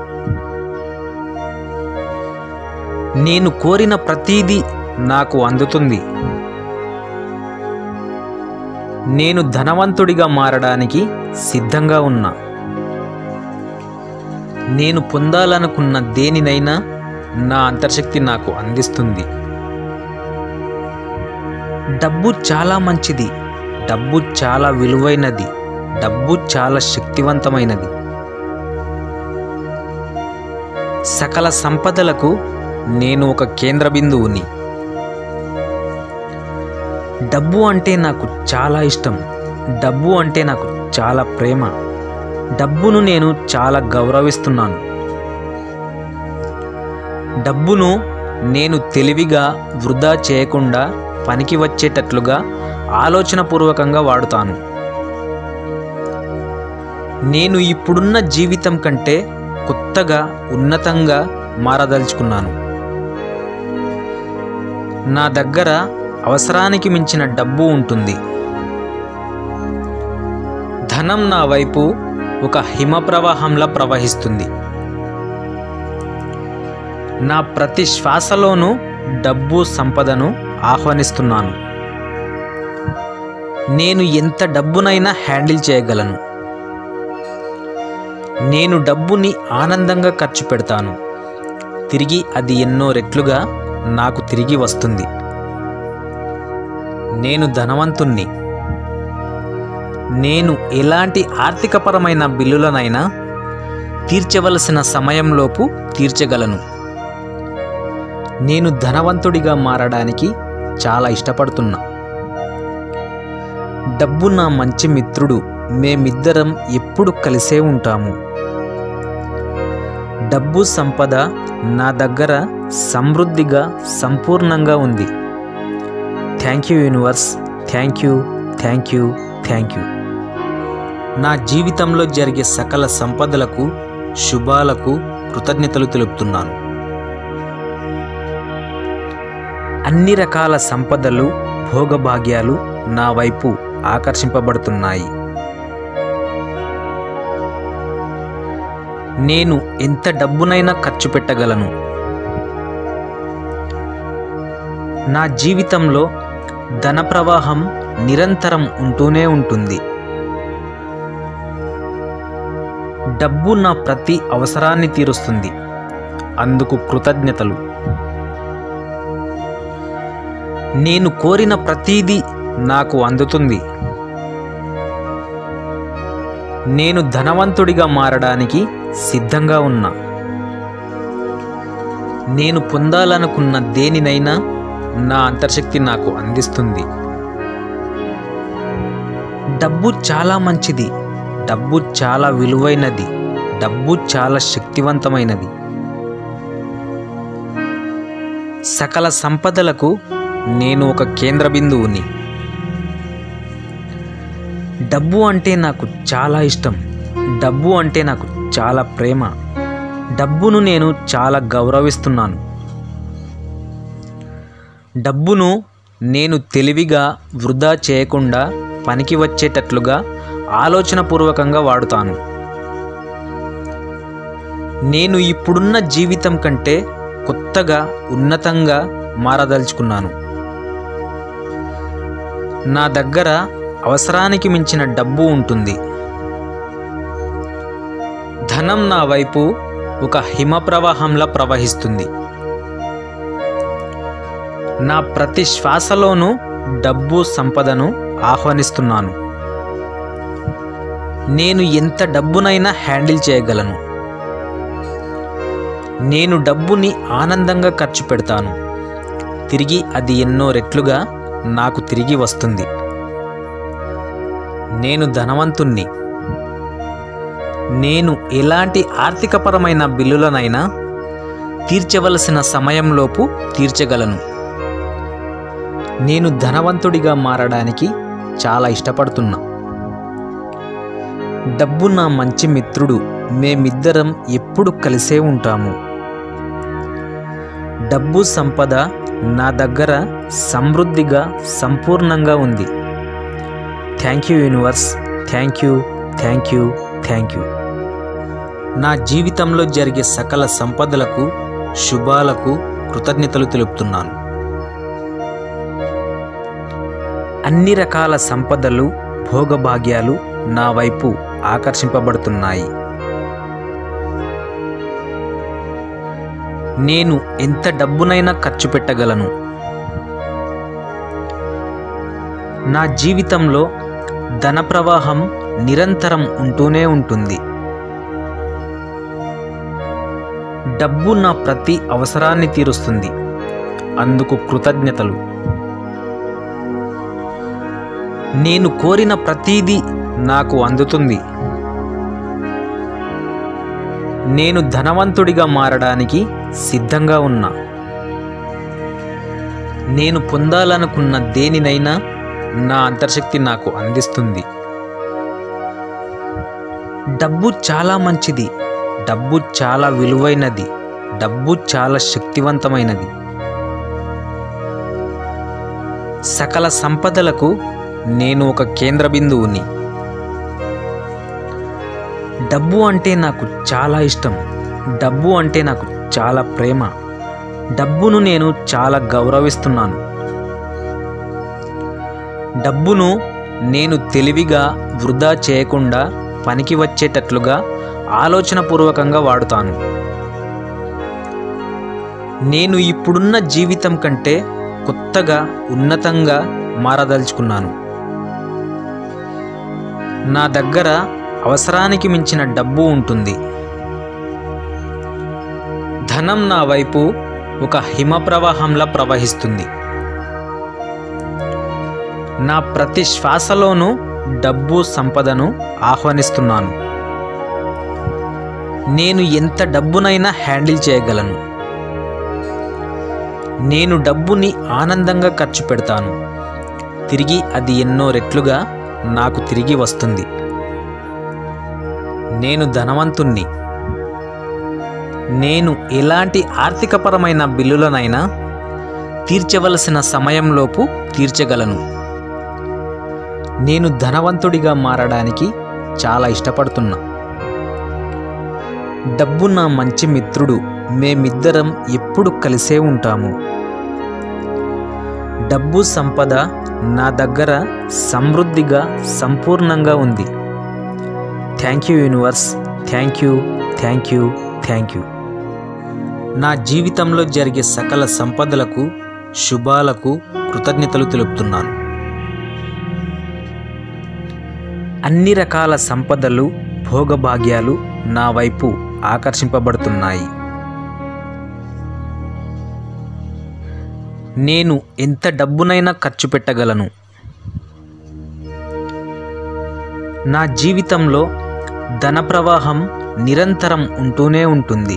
నేను కోరిన ప్రతీదీ నాకు అందుతుంది నేను ధనవంతుడిగా మారడానికి సిద్ధంగా ఉన్నా నేను పొందాలనుకున్న దేనినైనా నా అంతర్శక్తి నాకు అందిస్తుంది డబ్బు చాలా మంచిది డబ్బు చాలా విలువైనది డబ్బు చాలా శక్తివంతమైనది సకల సంపదలకు నేను ఒక కేంద్ర బిందువుని డబ్బు అంటే నాకు చాలా ఇష్టం డబ్బు అంటే నాకు చాలా ప్రేమ డబ్బును నేను చాలా గౌరవిస్తున్నాను డబ్బును నేను తెలివిగా వృధా చేయకుండా పనికి వచ్చేటట్లుగా ఆలోచనపూర్వకంగా వాడుతాను నేను ఇప్పుడున్న జీవితం కంటే కొత్తగా ఉన్నతంగా మారదలుచుకున్నాను నా దగ్గర అవసరానికి మించిన డబ్బు ఉంటుంది ధనం నా వైపు ఒక హిమ ప్రవాహంలా ప్రవహిస్తుంది నా ప్రతి శ్వాసలోనూ డబ్బు సంపదను ఆహ్వానిస్తున్నాను నేను ఎంత డబ్బునైనా హ్యాండిల్ చేయగలను నేను డబ్బుని ఆనందంగా ఖర్చు పెడతాను తిరిగి అది ఎన్నో రెట్లుగా నాకు తిరిగి వస్తుంది నేను ధనవంతుణ్ణి నేను ఎలాంటి ఆర్థికపరమైన బిల్లులనైనా తీర్చవలసిన సమయంలోపు తీర్చగలను నేను ధనవంతుడిగా మారడానికి చాలా ఇష్టపడుతున్నా డబ్బు నా మంచి మిత్రుడు మేమిద్దరం ఎప్పుడు కలిసే ఉంటాము డబ్బు సంపద నా దగ్గర సమృద్ధిగా సంపూర్ణంగా ఉంది thank you universe thank you thank you thank you నా జీవితంలో జరిగే సకల సంపదలకు శుభాలకు కృతజ్ఞతలు తెలుపుతున్నాను అన్ని రకాల సంపదలు భోగభాగ్యాలు నా వైపు ఆకర్షింపబడుతున్నాయి నేను ఎంత డబ్బునైనా ఖర్చు పెట్టగలను నా జీవితంలో ధన ప్రవాహం నిరంతరం ఉంటూనే ఉంటుంది డబ్బు నా ప్రతి అవసరాన్ని తీరుస్తుంది అందుకు కృతజ్ఞతలు నేను కోరిన ప్రతీదీ నాకు అందుతుంది నేను ధనవంతుడిగా మారడానికి సిద్ధంగా ఉన్నా నేను పొందాలనుకున్న దేనినైనా నా అంతర్శక్తి నాకు అందిస్తుంది డబ్బు చాలా మంచిది డబ్బు చాలా విలువైనది డబ్బు చాలా శక్తివంతమైనది సకల సంపదలకు నేను ఒక కేంద్ర బిందువుని డబ్బు అంటే నాకు చాలా ఇష్టం డబ్బు అంటే నాకు చాలా ప్రేమ డబ్బును నేను చాలా గౌరవిస్తున్నాను డబ్బును నేను తెలివిగా వృధా చేయకుండా పనికి వచ్చేటట్లుగా ఆలోచనపూర్వకంగా వాడుతాను నేను ఇప్పుడున్న జీవితం కంటే కొత్తగా ఉన్నతంగా మారదలుచుకున్నాను నా దగ్గర అవసరానికి మించిన డబ్బు ఉంటుంది ధనం నా వైపు ఒక హిమ ప్రవాహంలా ప్రవహిస్తుంది నా ప్రతి శ్వాసలోనూ డబ్బు సంపదను ఆహ్వానిస్తున్నాను నేను ఎంత డబ్బునైనా హ్యాండిల్ చేయగలను నేను డబ్బుని ఆనందంగా ఖర్చు పెడతాను తిరిగి అది ఎన్నో రెట్లుగా నాకు తిరిగి వస్తుంది నేను ధనవంతుణ్ణి నేను ఎలాంటి ఆర్థికపరమైన బిల్లులనైనా తీర్చవలసిన సమయంలోపు తీర్చగలను నేను ధనవంతుడిగా మారడానికి చాలా ఇష్టపడుతున్నా డబ్బు నా మంచి మిత్రుడు మేమిద్దరం ఎప్పుడు కలిసే ఉంటాము డబ్బు సంపద నా దగ్గర సమృద్ధిగా సంపూర్ణంగా ఉంది thank you universe thank you thank you thank you నా జీవితంలో జరిగే సకల సంపదలకు శుభాలకు కృతజ్ఞతలు తెలుపుతున్నాను అన్ని రకాల సంపదలు భోగభాగ్యాలు నా వైపు ఆకర్షింపబడుతున్నాయి నేను ఎంత డబ్బునైనా ఖర్చు పెట్టగలను నా జీవితంలో ధన ప్రవాహం నిరంతరం ఉంటూనే ఉంటుంది డబ్బు నా ప్రతి అవసరాన్ని తీరుస్తుంది అందుకు కృతజ్ఞతలు నేను కోరిన ప్రతీదీ నాకు అందుతుంది నేను ధనవంతుడిగా మారడానికి సిద్ధంగా ఉన్నా నేను పొందాలనుకున్న దేనినైనా నా అంతర్శక్తి నాకు అందిస్తుంది డబ్బు చాలా మంచిది డబ్బు చాలా విలువైనది డబ్బు చాలా శక్తివంతమైనది సకల సంపదలకు నేను ఒక కేంద్ర బిందువుని డబ్బు అంటే నాకు చాలా ఇష్టం డబ్బు అంటే నాకు చాలా ప్రేమ డబ్బును నేను చాలా గౌరవిస్తున్నాను డబ్బును నేను తెలివిగా వృధా చేయకుండా పనికి వచ్చేటట్లుగా ఆలోచనపూర్వకంగా వాడుతాను నేను ఇప్పుడున్న జీవితం కంటే కొత్తగా ఉన్నతంగా మారదలుచుకున్నాను నా దగ్గర అవసరానికి మించిన డబ్బు ఉంటుంది ధనం నా వైపు ఒక హిమ ప్రవాహంలా ప్రవహిస్తుంది నా ప్రతి శ్వాసలోనూ డబ్బు సంపదను ఆహ్వానిస్తున్నాను నేను ఎంత డబ్బునైనా హ్యాండిల్ చేయగలను నేను డబ్బుని ఆనందంగా ఖర్చు పెడతాను తిరిగి అది ఎన్నో రెట్లుగా నాకు తిరిగి వస్తుంది నేను ధనవంతుణ్ణి నేను ఎలాంటి ఆర్థికపరమైన బిల్లులనైనా తీర్చవలసిన సమయంలోపు తీర్చగలను నేను ధనవంతుడిగా మారడానికి చాలా ఇష్టపడుతున్నా డబ్బు నా మంచి మిత్రుడు మేమిద్దరం ఎప్పుడు కలిసే ఉంటాము డబ్బు సంపద నా దగ్గర సమృద్ధిగా సంపూర్ణంగా ఉంది thank you universe thank you thank you thank you నా జీవితంలో జరిగే సకల సంపదలకు శుభాలకు కృతజ్ఞతలు తెలుపుతున్నాను అన్ని రకాల సంపదలు భోగభాగ్యాలు నా వైపు ఆకర్షింపబడుతున్నాయి నేను ఎంత డబ్బునైనా ఖర్చు పెట్టగలను నా జీవితంలో ధన ప్రవాహం నిరంతరం ఉంటూనే ఉంటుంది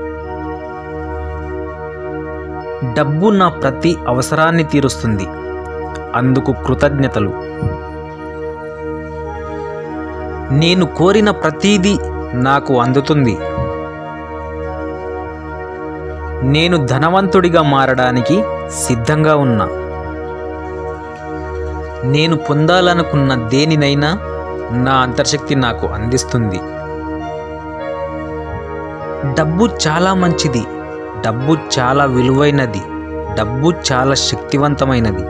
డబ్బు నా ప్రతి అవసరాన్ని తీరుస్తుంది అందుకు కృతజ్ఞతలు నేను కోరిన ప్రతీదీ నాకు అందుతుంది నేను ధనవంతుడిగా మారడానికి సిద్ధంగా ఉన్నా నేను పొందాలనుకున్న దేనినైనా నా అంతర్శక్తి నాకు అందిస్తుంది డబ్బు చాలా మంచిది డబ్బు చాలా విలువైనది డబ్బు చాలా శక్తివంతమైనది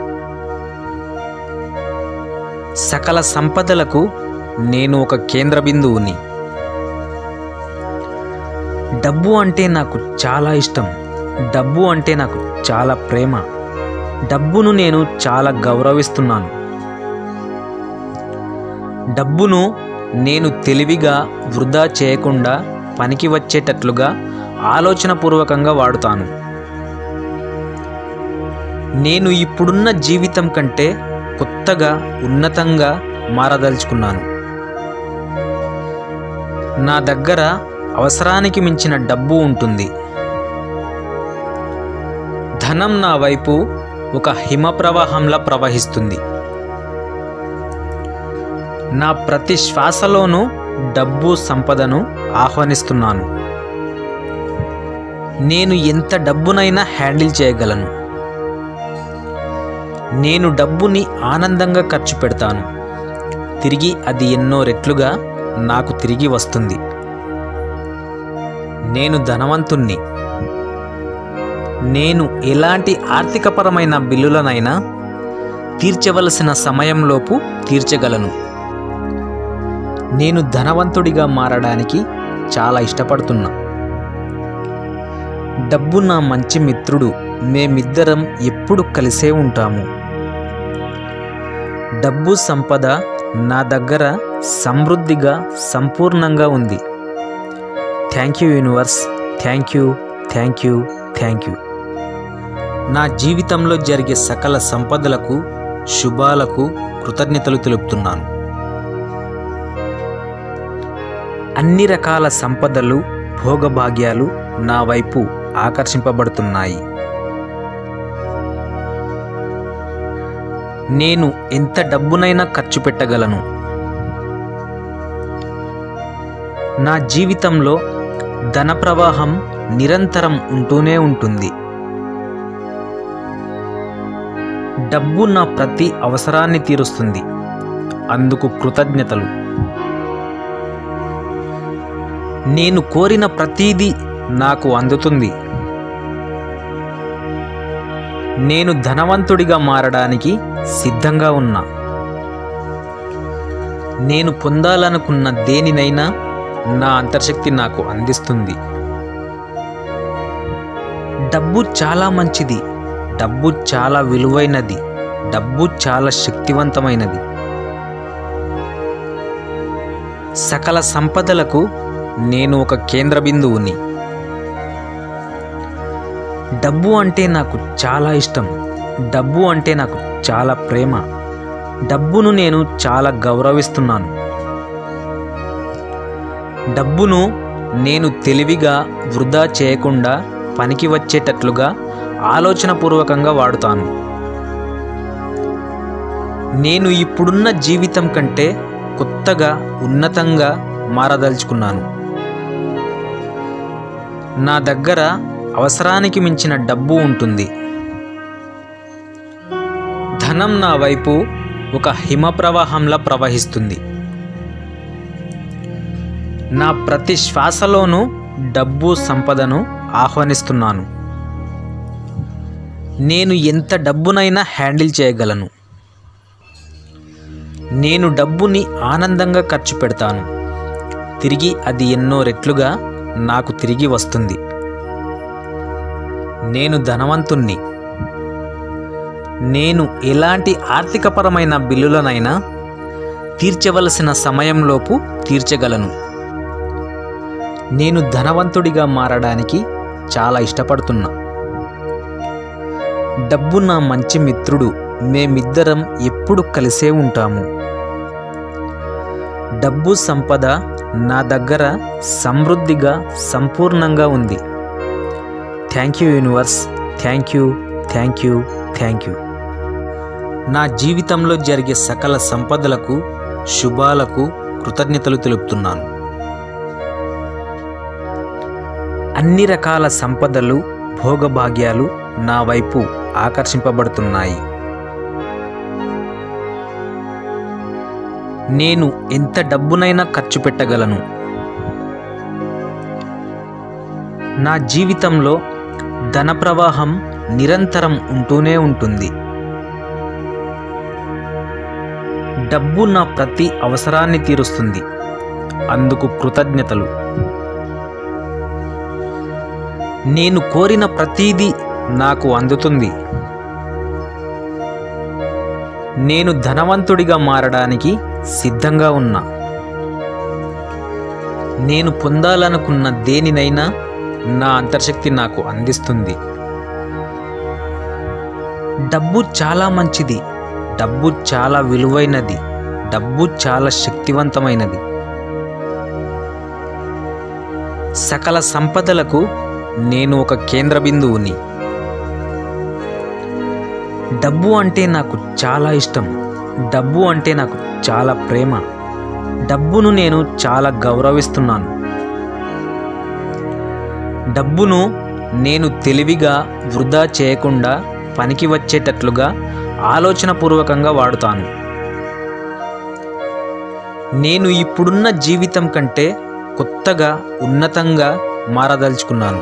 సకల సంపదలకు నేను ఒక కేంద్ర బిందువుని డబ్బు అంటే నాకు చాలా ఇష్టం డబ్బు అంటే నాకు చాలా ప్రేమ డబ్బును నేను చాలా గౌరవిస్తున్నాను డబ్బును నేను తెలివిగా వృధా చేయకుండా పనికి వచ్చేటట్లుగా ఆలోచనపూర్వకంగా వాడుతాను నేను ఇప్పుడున్న జీవితం కంటే కొత్తగా ఉన్నతంగా మారదలుచుకున్నాను నా దగ్గర అవసరానికి మించిన డబ్బు ఉంటుంది ధనం నా వైపు ఒక హిమ ప్రవాహంలా ప్రవహిస్తుంది నా ప్రతి శ్వాసలోనూ డబ్బు సంపదను ఆహ్వానిస్తున్నాను నేను ఎంత డబ్బునైనా హ్యాండిల్ చేయగలను నేను డబ్బుని ఆనందంగా ఖర్చు పెడతాను తిరిగి అది ఎన్నో రెట్లుగా నాకు తిరిగి వస్తుంది నేను ధనవంతుణ్ణి నేను ఎలాంటి ఆర్థికపరమైన బిల్లులనైనా తీర్చవలసిన సమయంలోపు తీర్చగలను నేను ధనవంతుడిగా మారడానికి చాలా ఇష్టపడుతున్నా డబ్బు నా మంచి మిత్రుడు మేమిద్దరం ఎప్పుడు కలిసే ఉంటాము డబ్బు సంపద నా దగ్గర సమృద్ధిగా సంపూర్ణంగా ఉంది thank you universe thank you thank you thank you నా జీవితంలో జరిగే సకల సంపదలకు శుభాలకు కృతజ్ఞతలు తెలుపుతున్నాను అన్ని రకాల సంపదలు భోగభాగ్యాలు నా వైపు ఆకర్షింపబడుతున్నాయి నేను ఎంత డబ్బునైనా ఖర్చు పెట్టగలను నా జీవితంలో ధన ప్రవాహం నిరంతరం ఉంటూనే ఉంటుంది డబ్బు నా ప్రతి అవసరాన్ని తీరుస్తుంది అందుకు కృతజ్ఞతలు నేను కోరిన ప్రతీదీ నాకు అందుతుంది నేను ధనవంతుడిగా మారడానికి సిద్ధంగా ఉన్నా నేను పొందాలనుకున్న దేనినైనా నా అంతర్శక్తి నాకు అందిస్తుంది డబ్బు చాలా మంచిది డబ్బు చాలా విలువైనది డబ్బు చాలా శక్తివంతమైనది సకల సంపదలకు నేను ఒక కేంద్ర బిందువుని డబ్బు అంటే నాకు చాలా ఇష్టం డబ్బు అంటే నాకు చాలా ప్రేమ డబ్బును నేను చాలా గౌరవిస్తున్నాను డబ్బును నేను తెలివిగా వృధా చేయకుండా పనికి వచ్చేటట్లుగా ఆలోచనపూర్వకంగా వాడుతాను నేను ఇప్పుడున్న జీవితం కంటే కొత్తగా ఉన్నతంగా మారదలుచుకున్నాను నా దగ్గర అవసరానికి మించిన డబ్బు ఉంటుంది ధనం నా వైపు ఒక హిమ ప్రవాహంలా ప్రవహిస్తుంది నా ప్రతి శ్వాసలోనూ డబ్బు సంపదను ఆహ్వానిస్తున్నాను నేను ఎంత డబ్బునైనా హ్యాండిల్ చేయగలను నేను డబ్బుని ఆనందంగా ఖర్చు పెడతాను తిరిగి అది ఎన్నో రెట్లుగా నాకు తిరిగి వస్తుంది నేను ధనవంతుణ్ణి నేను ఎలాంటి ఆర్థికపరమైన బిల్లులనైనా తీర్చవలసిన సమయంలోపు తీర్చగలను నేను ధనవంతుడిగా మారడానికి చాలా ఇష్టపడుతున్నా డబ్బు నా మంచి మిత్రుడు మేమిద్దరం ఎప్పుడు కలిసే ఉంటాము డబ్బు సంపద నా దగ్గర సమృద్ధిగా సంపూర్ణంగా ఉంది thank you universe thank you thank you thank you నా జీవితంలో జరిగే సకల సంపదలకు శుభాలకు కృతజ్ఞతలు తెలుపుతున్నాను అన్ని రకాల సంపదలు భోగభాగ్యాలు నా వైపు ఆకర్షింపబడుతున్నాయి నేను ఎంత డబ్బునైనా ఖర్చు పెట్టగలను నా జీవితంలో ధన ప్రవాహం నిరంతరం ఉంటూనే ఉంటుంది డబ్బు నా ప్రతి అవసరాన్ని తీరుస్తుంది అందుకు కృతజ్ఞతలు నేను కోరిన ప్రతీదీ నాకు అందుతుంది నేను ధనవంతుడిగా మారడానికి సిద్ధంగా ఉన్నా నేను పొందాలనుకున్న దేనినైనా నా అంతర్శక్తి నాకు అందిస్తుంది డబ్బు చాలా మంచిది డబ్బు చాలా విలువైనది డబ్బు చాలా శక్తివంతమైనది సకల సంపదలకు నేను ఒక కేంద్ర బిందువుని డబ్బు అంటే నాకు చాలా ఇష్టం డబ్బు అంటే నాకు చాలా ప్రేమ డబ్బును నేను చాలా గౌరవిస్తున్నాను డబ్బును నేను తెలివిగా వృధా చేయకుండా పనికి వచ్చేటట్లుగా ఆలోచనపూర్వకంగా వాడుతాను నేను ఇప్పుడున్న జీవితం కంటే కొత్తగా ఉన్నతంగా మారదలుచుకున్నాను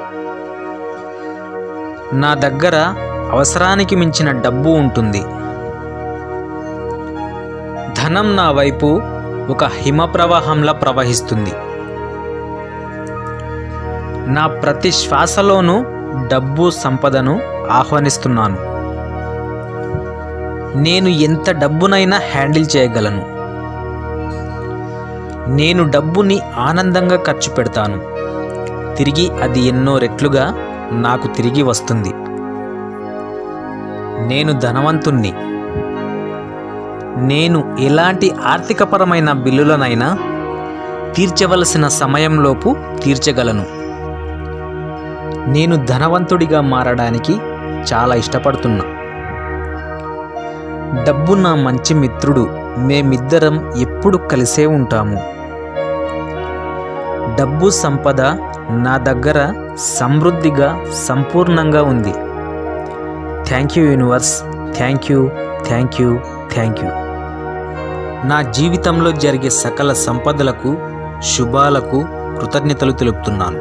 నా దగ్గర అవసరానికి మించిన డబ్బు ఉంటుంది ధనం నా వైపు ఒక హిమ ప్రవాహంలా ప్రవహిస్తుంది నా ప్రతి శ్వాసలోనూ డబ్బు సంపదను ఆహ్వానిస్తున్నాను నేను ఎంత డబ్బునైనా హ్యాండిల్ చేయగలను నేను డబ్బుని ఆనందంగా ఖర్చు పెడతాను తిరిగి అది ఎన్నో రెట్లుగా నాకు తిరిగి వస్తుంది నేను ధనవంతుణ్ణి నేను ఎలాంటి ఆర్థికపరమైన బిల్లులనైనా తీర్చవలసిన సమయంలోపు తీర్చగలను నేను ధనవంతుడిగా మారడానికి చాలా ఇష్టపడుతున్నా డబ్బు నా మంచి మిత్రుడు మేమిద్దరం ఎప్పుడు కలిసే ఉంటాము డబ్బు సంపద నా దగ్గర సమృద్ధిగా సంపూర్ణంగా ఉంది thank you universe thank you thank you thank you నా జీవితంలో జరిగే సకల సంపదలకు శుభాలకు కృతజ్ఞతలు తెలుపుతున్నాను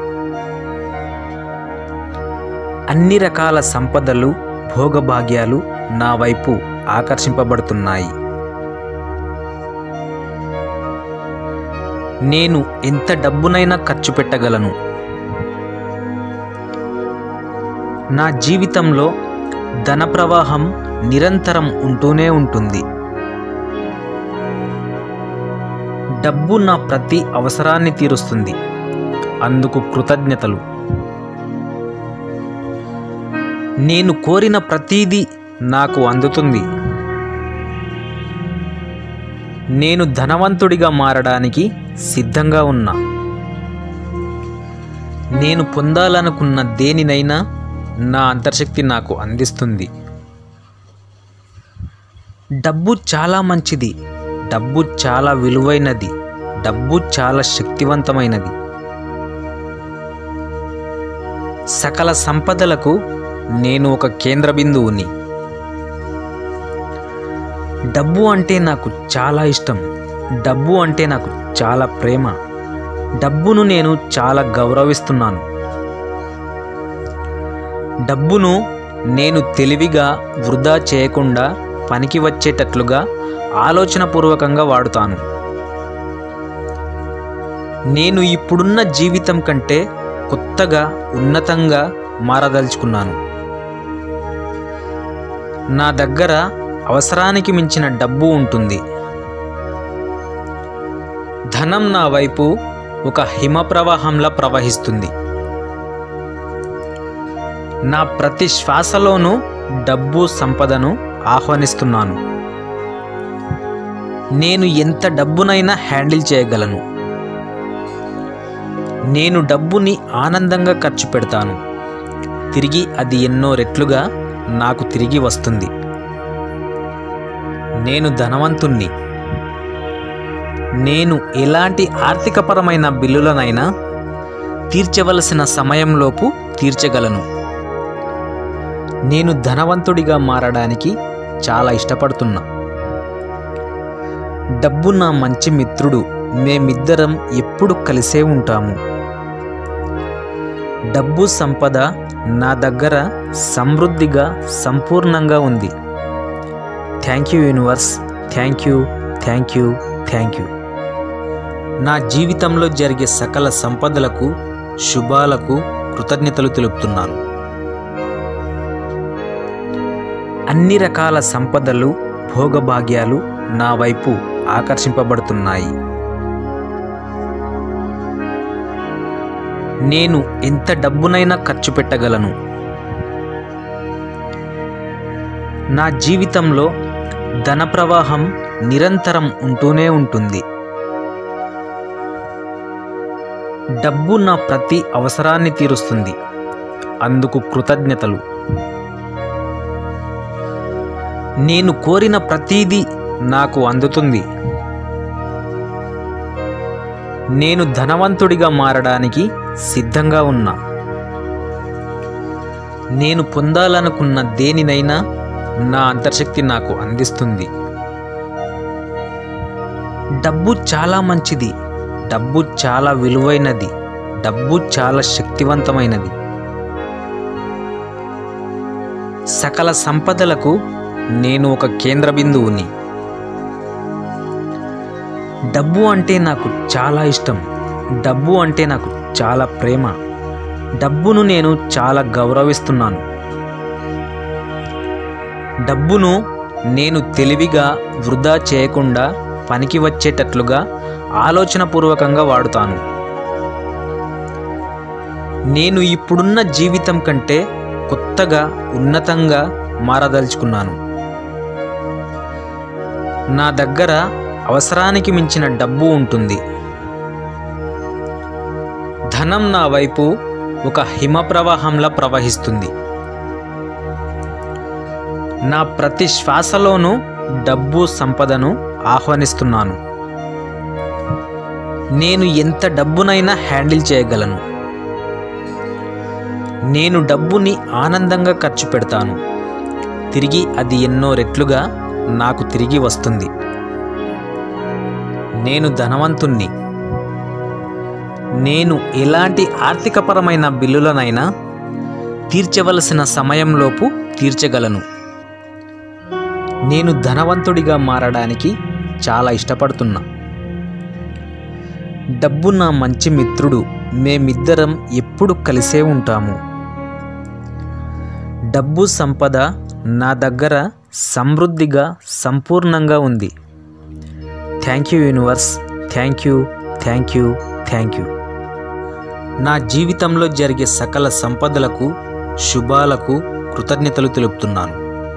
అన్ని రకాల సంపదలు భోగభాగ్యాలు నా వైపు ఆకర్షింపబడుతున్నాయి నేను ఎంత డబ్బునైనా ఖర్చు పెట్టగలను నా జీవితంలో ధన ప్రవాహం నిరంతరం ఉంటూనే ఉంటుంది డబ్బు నా ప్రతి అవసరాన్ని తీరుస్తుంది అందుకు కృతజ్ఞతలు నేను కోరిన ప్రతీదీ నాకు అందుతుంది నేను ధనవంతుడిగా మారడానికి సిద్ధంగా ఉన్నా నేను పొందాలనుకున్న దేనినైనా నా అంతర్శక్తి నాకు అందిస్తుంది డబ్బు చాలా మంచిది డబ్బు చాలా విలువైనది డబ్బు చాలా శక్తివంతమైనది సకల సంపదలకు నేను ఒక కేంద్ర బిందువుని డబ్బు అంటే నాకు చాలా ఇష్టం డబ్బు అంటే నాకు చాలా ప్రేమ డబ్బును నేను చాలా గౌరవిస్తున్నాను డబ్బును నేను తెలివిగా వృధా చేయకుండా పనికి వచ్చేటట్లుగా ఆలోచనపూర్వకంగా వాడుతాను నేను ఇప్పుడున్న జీవితం కంటే కొత్తగా ఉన్నతంగా మారదలుచుకున్నాను నా దగ్గర అవసరానికి మించిన డబ్బు ఉంటుంది ధనం నా వైపు ఒక హిమ ప్రవాహంలా ప్రవహిస్తుంది నా ప్రతి శ్వాసలోనూ డబ్బు సంపదను ఆహ్వానిస్తున్నాను నేను ఎంత డబ్బునైనా హ్యాండిల్ చేయగలను నేను డబ్బుని ఆనందంగా ఖర్చు పెడతాను తిరిగి అది ఎన్నో రెట్లుగా నాకు తిరిగి వస్తుంది నేను ధనవంతుణ్ణి నేను ఎలాంటి ఆర్థికపరమైన బిల్లులనైనా తీర్చవలసిన సమయంలోపు తీర్చగలను నేను ధనవంతుడిగా మారడానికి చాలా ఇష్టపడుతున్నా డబ్బు నా మంచి మిత్రుడు మేమిద్దరం ఎప్పుడు కలిసే ఉంటాము డబ్బు సంపద నా దగ్గర సమృద్ధిగా సంపూర్ణంగా ఉంది thank you universe thank you thank you thank you నా జీవితంలో జరిగే సకల సంపదలకు శుభాలకు కృతజ్ఞతలు తెలుపుతున్నాను అన్ని రకాల సంపదలు భోగభాగ్యాలు నా వైపు ఆకర్షింపబడుతున్నాయి నేను ఎంత డబ్బునైనా ఖర్చు పెట్టగలను నా జీవితంలో ధన ప్రవాహం నిరంతరం ఉంటూనే ఉంటుంది డబ్బు నా ప్రతి అవసరాన్ని తీరుస్తుంది అందుకు కృతజ్ఞతలు నేను కోరిన ప్రతీదీ నాకు అందుతుంది నేను ధనవంతుడిగా మారడానికి సిద్ధంగా ఉన్నా నేను పొందాలనుకున్న దేనినైనా నా అంతర్శక్తి నాకు అందిస్తుంది డబ్బు చాలా మంచిది డబ్బు చాలా విలువైనది డబ్బు చాలా శక్తివంతమైనది సకల సంపదలకు నేను ఒక కేంద్ర బిందువుని డబ్బు అంటే నాకు చాలా ఇష్టం డబ్బు అంటే నాకు చాలా ప్రేమ డబ్బును నేను చాలా గౌరవిస్తున్నాను డబ్బును నేను తెలివిగా వృధా చేయకుండా పనికి వచ్చేటట్లుగా ఆలోచనపూర్వకంగా వాడుతాను నేను ఇప్పుడున్న జీవితం కంటే కొత్తగా ఉన్నతంగా మారదలుచుకున్నాను నా దగ్గర అవసరానికి మించిన డబ్బు ఉంటుంది ధనం నా వైపు ఒక హిమ ప్రవాహంలా ప్రవహిస్తుంది నా ప్రతి శ్వాసలోనూ డబ్బు సంపదను ఆహ్వానిస్తున్నాను నేను ఎంత డబ్బునైనా హ్యాండిల్ చేయగలను నేను డబ్బుని ఆనందంగా ఖర్చు పెడతాను తిరిగి అది ఎన్నో రెట్లుగా నాకు తిరిగి వస్తుంది నేను ధనవంతుణ్ణి నేను ఎలాంటి ఆర్థికపరమైన బిల్లులనైనా తీర్చవలసిన సమయంలోపు తీర్చగలను నేను ధనవంతుడిగా మారడానికి చాలా ఇష్టపడుతున్నా డబ్బు నా మంచి మిత్రుడు మేమిద్దరం ఎప్పుడు కలిసే ఉంటాము డబ్బు సంపద నా దగ్గర సమృద్ధిగా సంపూర్ణంగా ఉంది thank you universe thank you thank you thank you నా జీవితంలో జరిగే సకల సంపదలకు శుభాలకు కృతజ్ఞతలు తెలుపుతున్నాను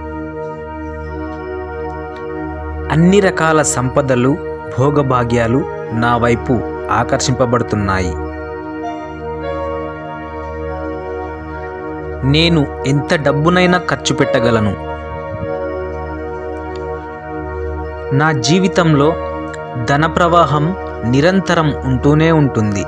అన్ని రకాల సంపదలు భోగభాగ్యాలు నా వైపు ఆకర్షింపబడుతున్నాయి నేను ఎంత డబ్బునైనా ఖర్చు పెట్టగలను నా జీవితంలో ధన ప్రవాహం నిరంతరం ఉంటూనే ఉంటుంది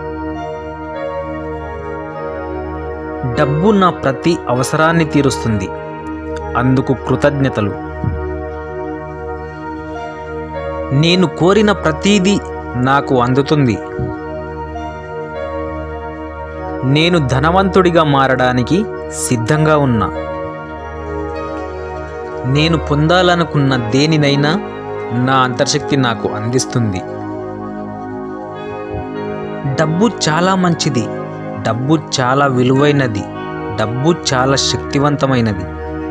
డబ్బు నా ప్రతి అవసరాన్ని తీరుస్తుంది అందుకు కృతజ్ఞతలు నేను కోరిన ప్రతీదీ నాకు అందుతుంది నేను ధనవంతుడిగా మారడానికి సిద్ధంగా ఉన్నా నేను పొందాలనుకున్న దేనినైనా నా అంతర్శక్తి నాకు అందిస్తుంది డబ్బు చాలా మంచిది డబ్బు చాలా విలువైనది డబ్బు చాలా శక్తివంతమైనది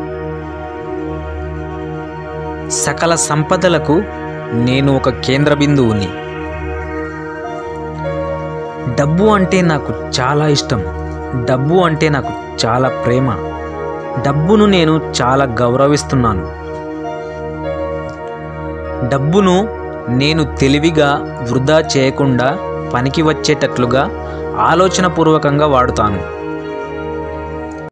సకల సంపదలకు నేను ఒక కేంద్ర బిందువుని డబ్బు అంటే నాకు చాలా ఇష్టం డబ్బు అంటే నాకు చాలా ప్రేమ డబ్బును నేను చాలా గౌరవిస్తున్నాను డబ్బును నేను తెలివిగా వృధా చేయకుండా పనికి వచ్చేటట్లుగా ఆలోచనపూర్వకంగా వాడుతాను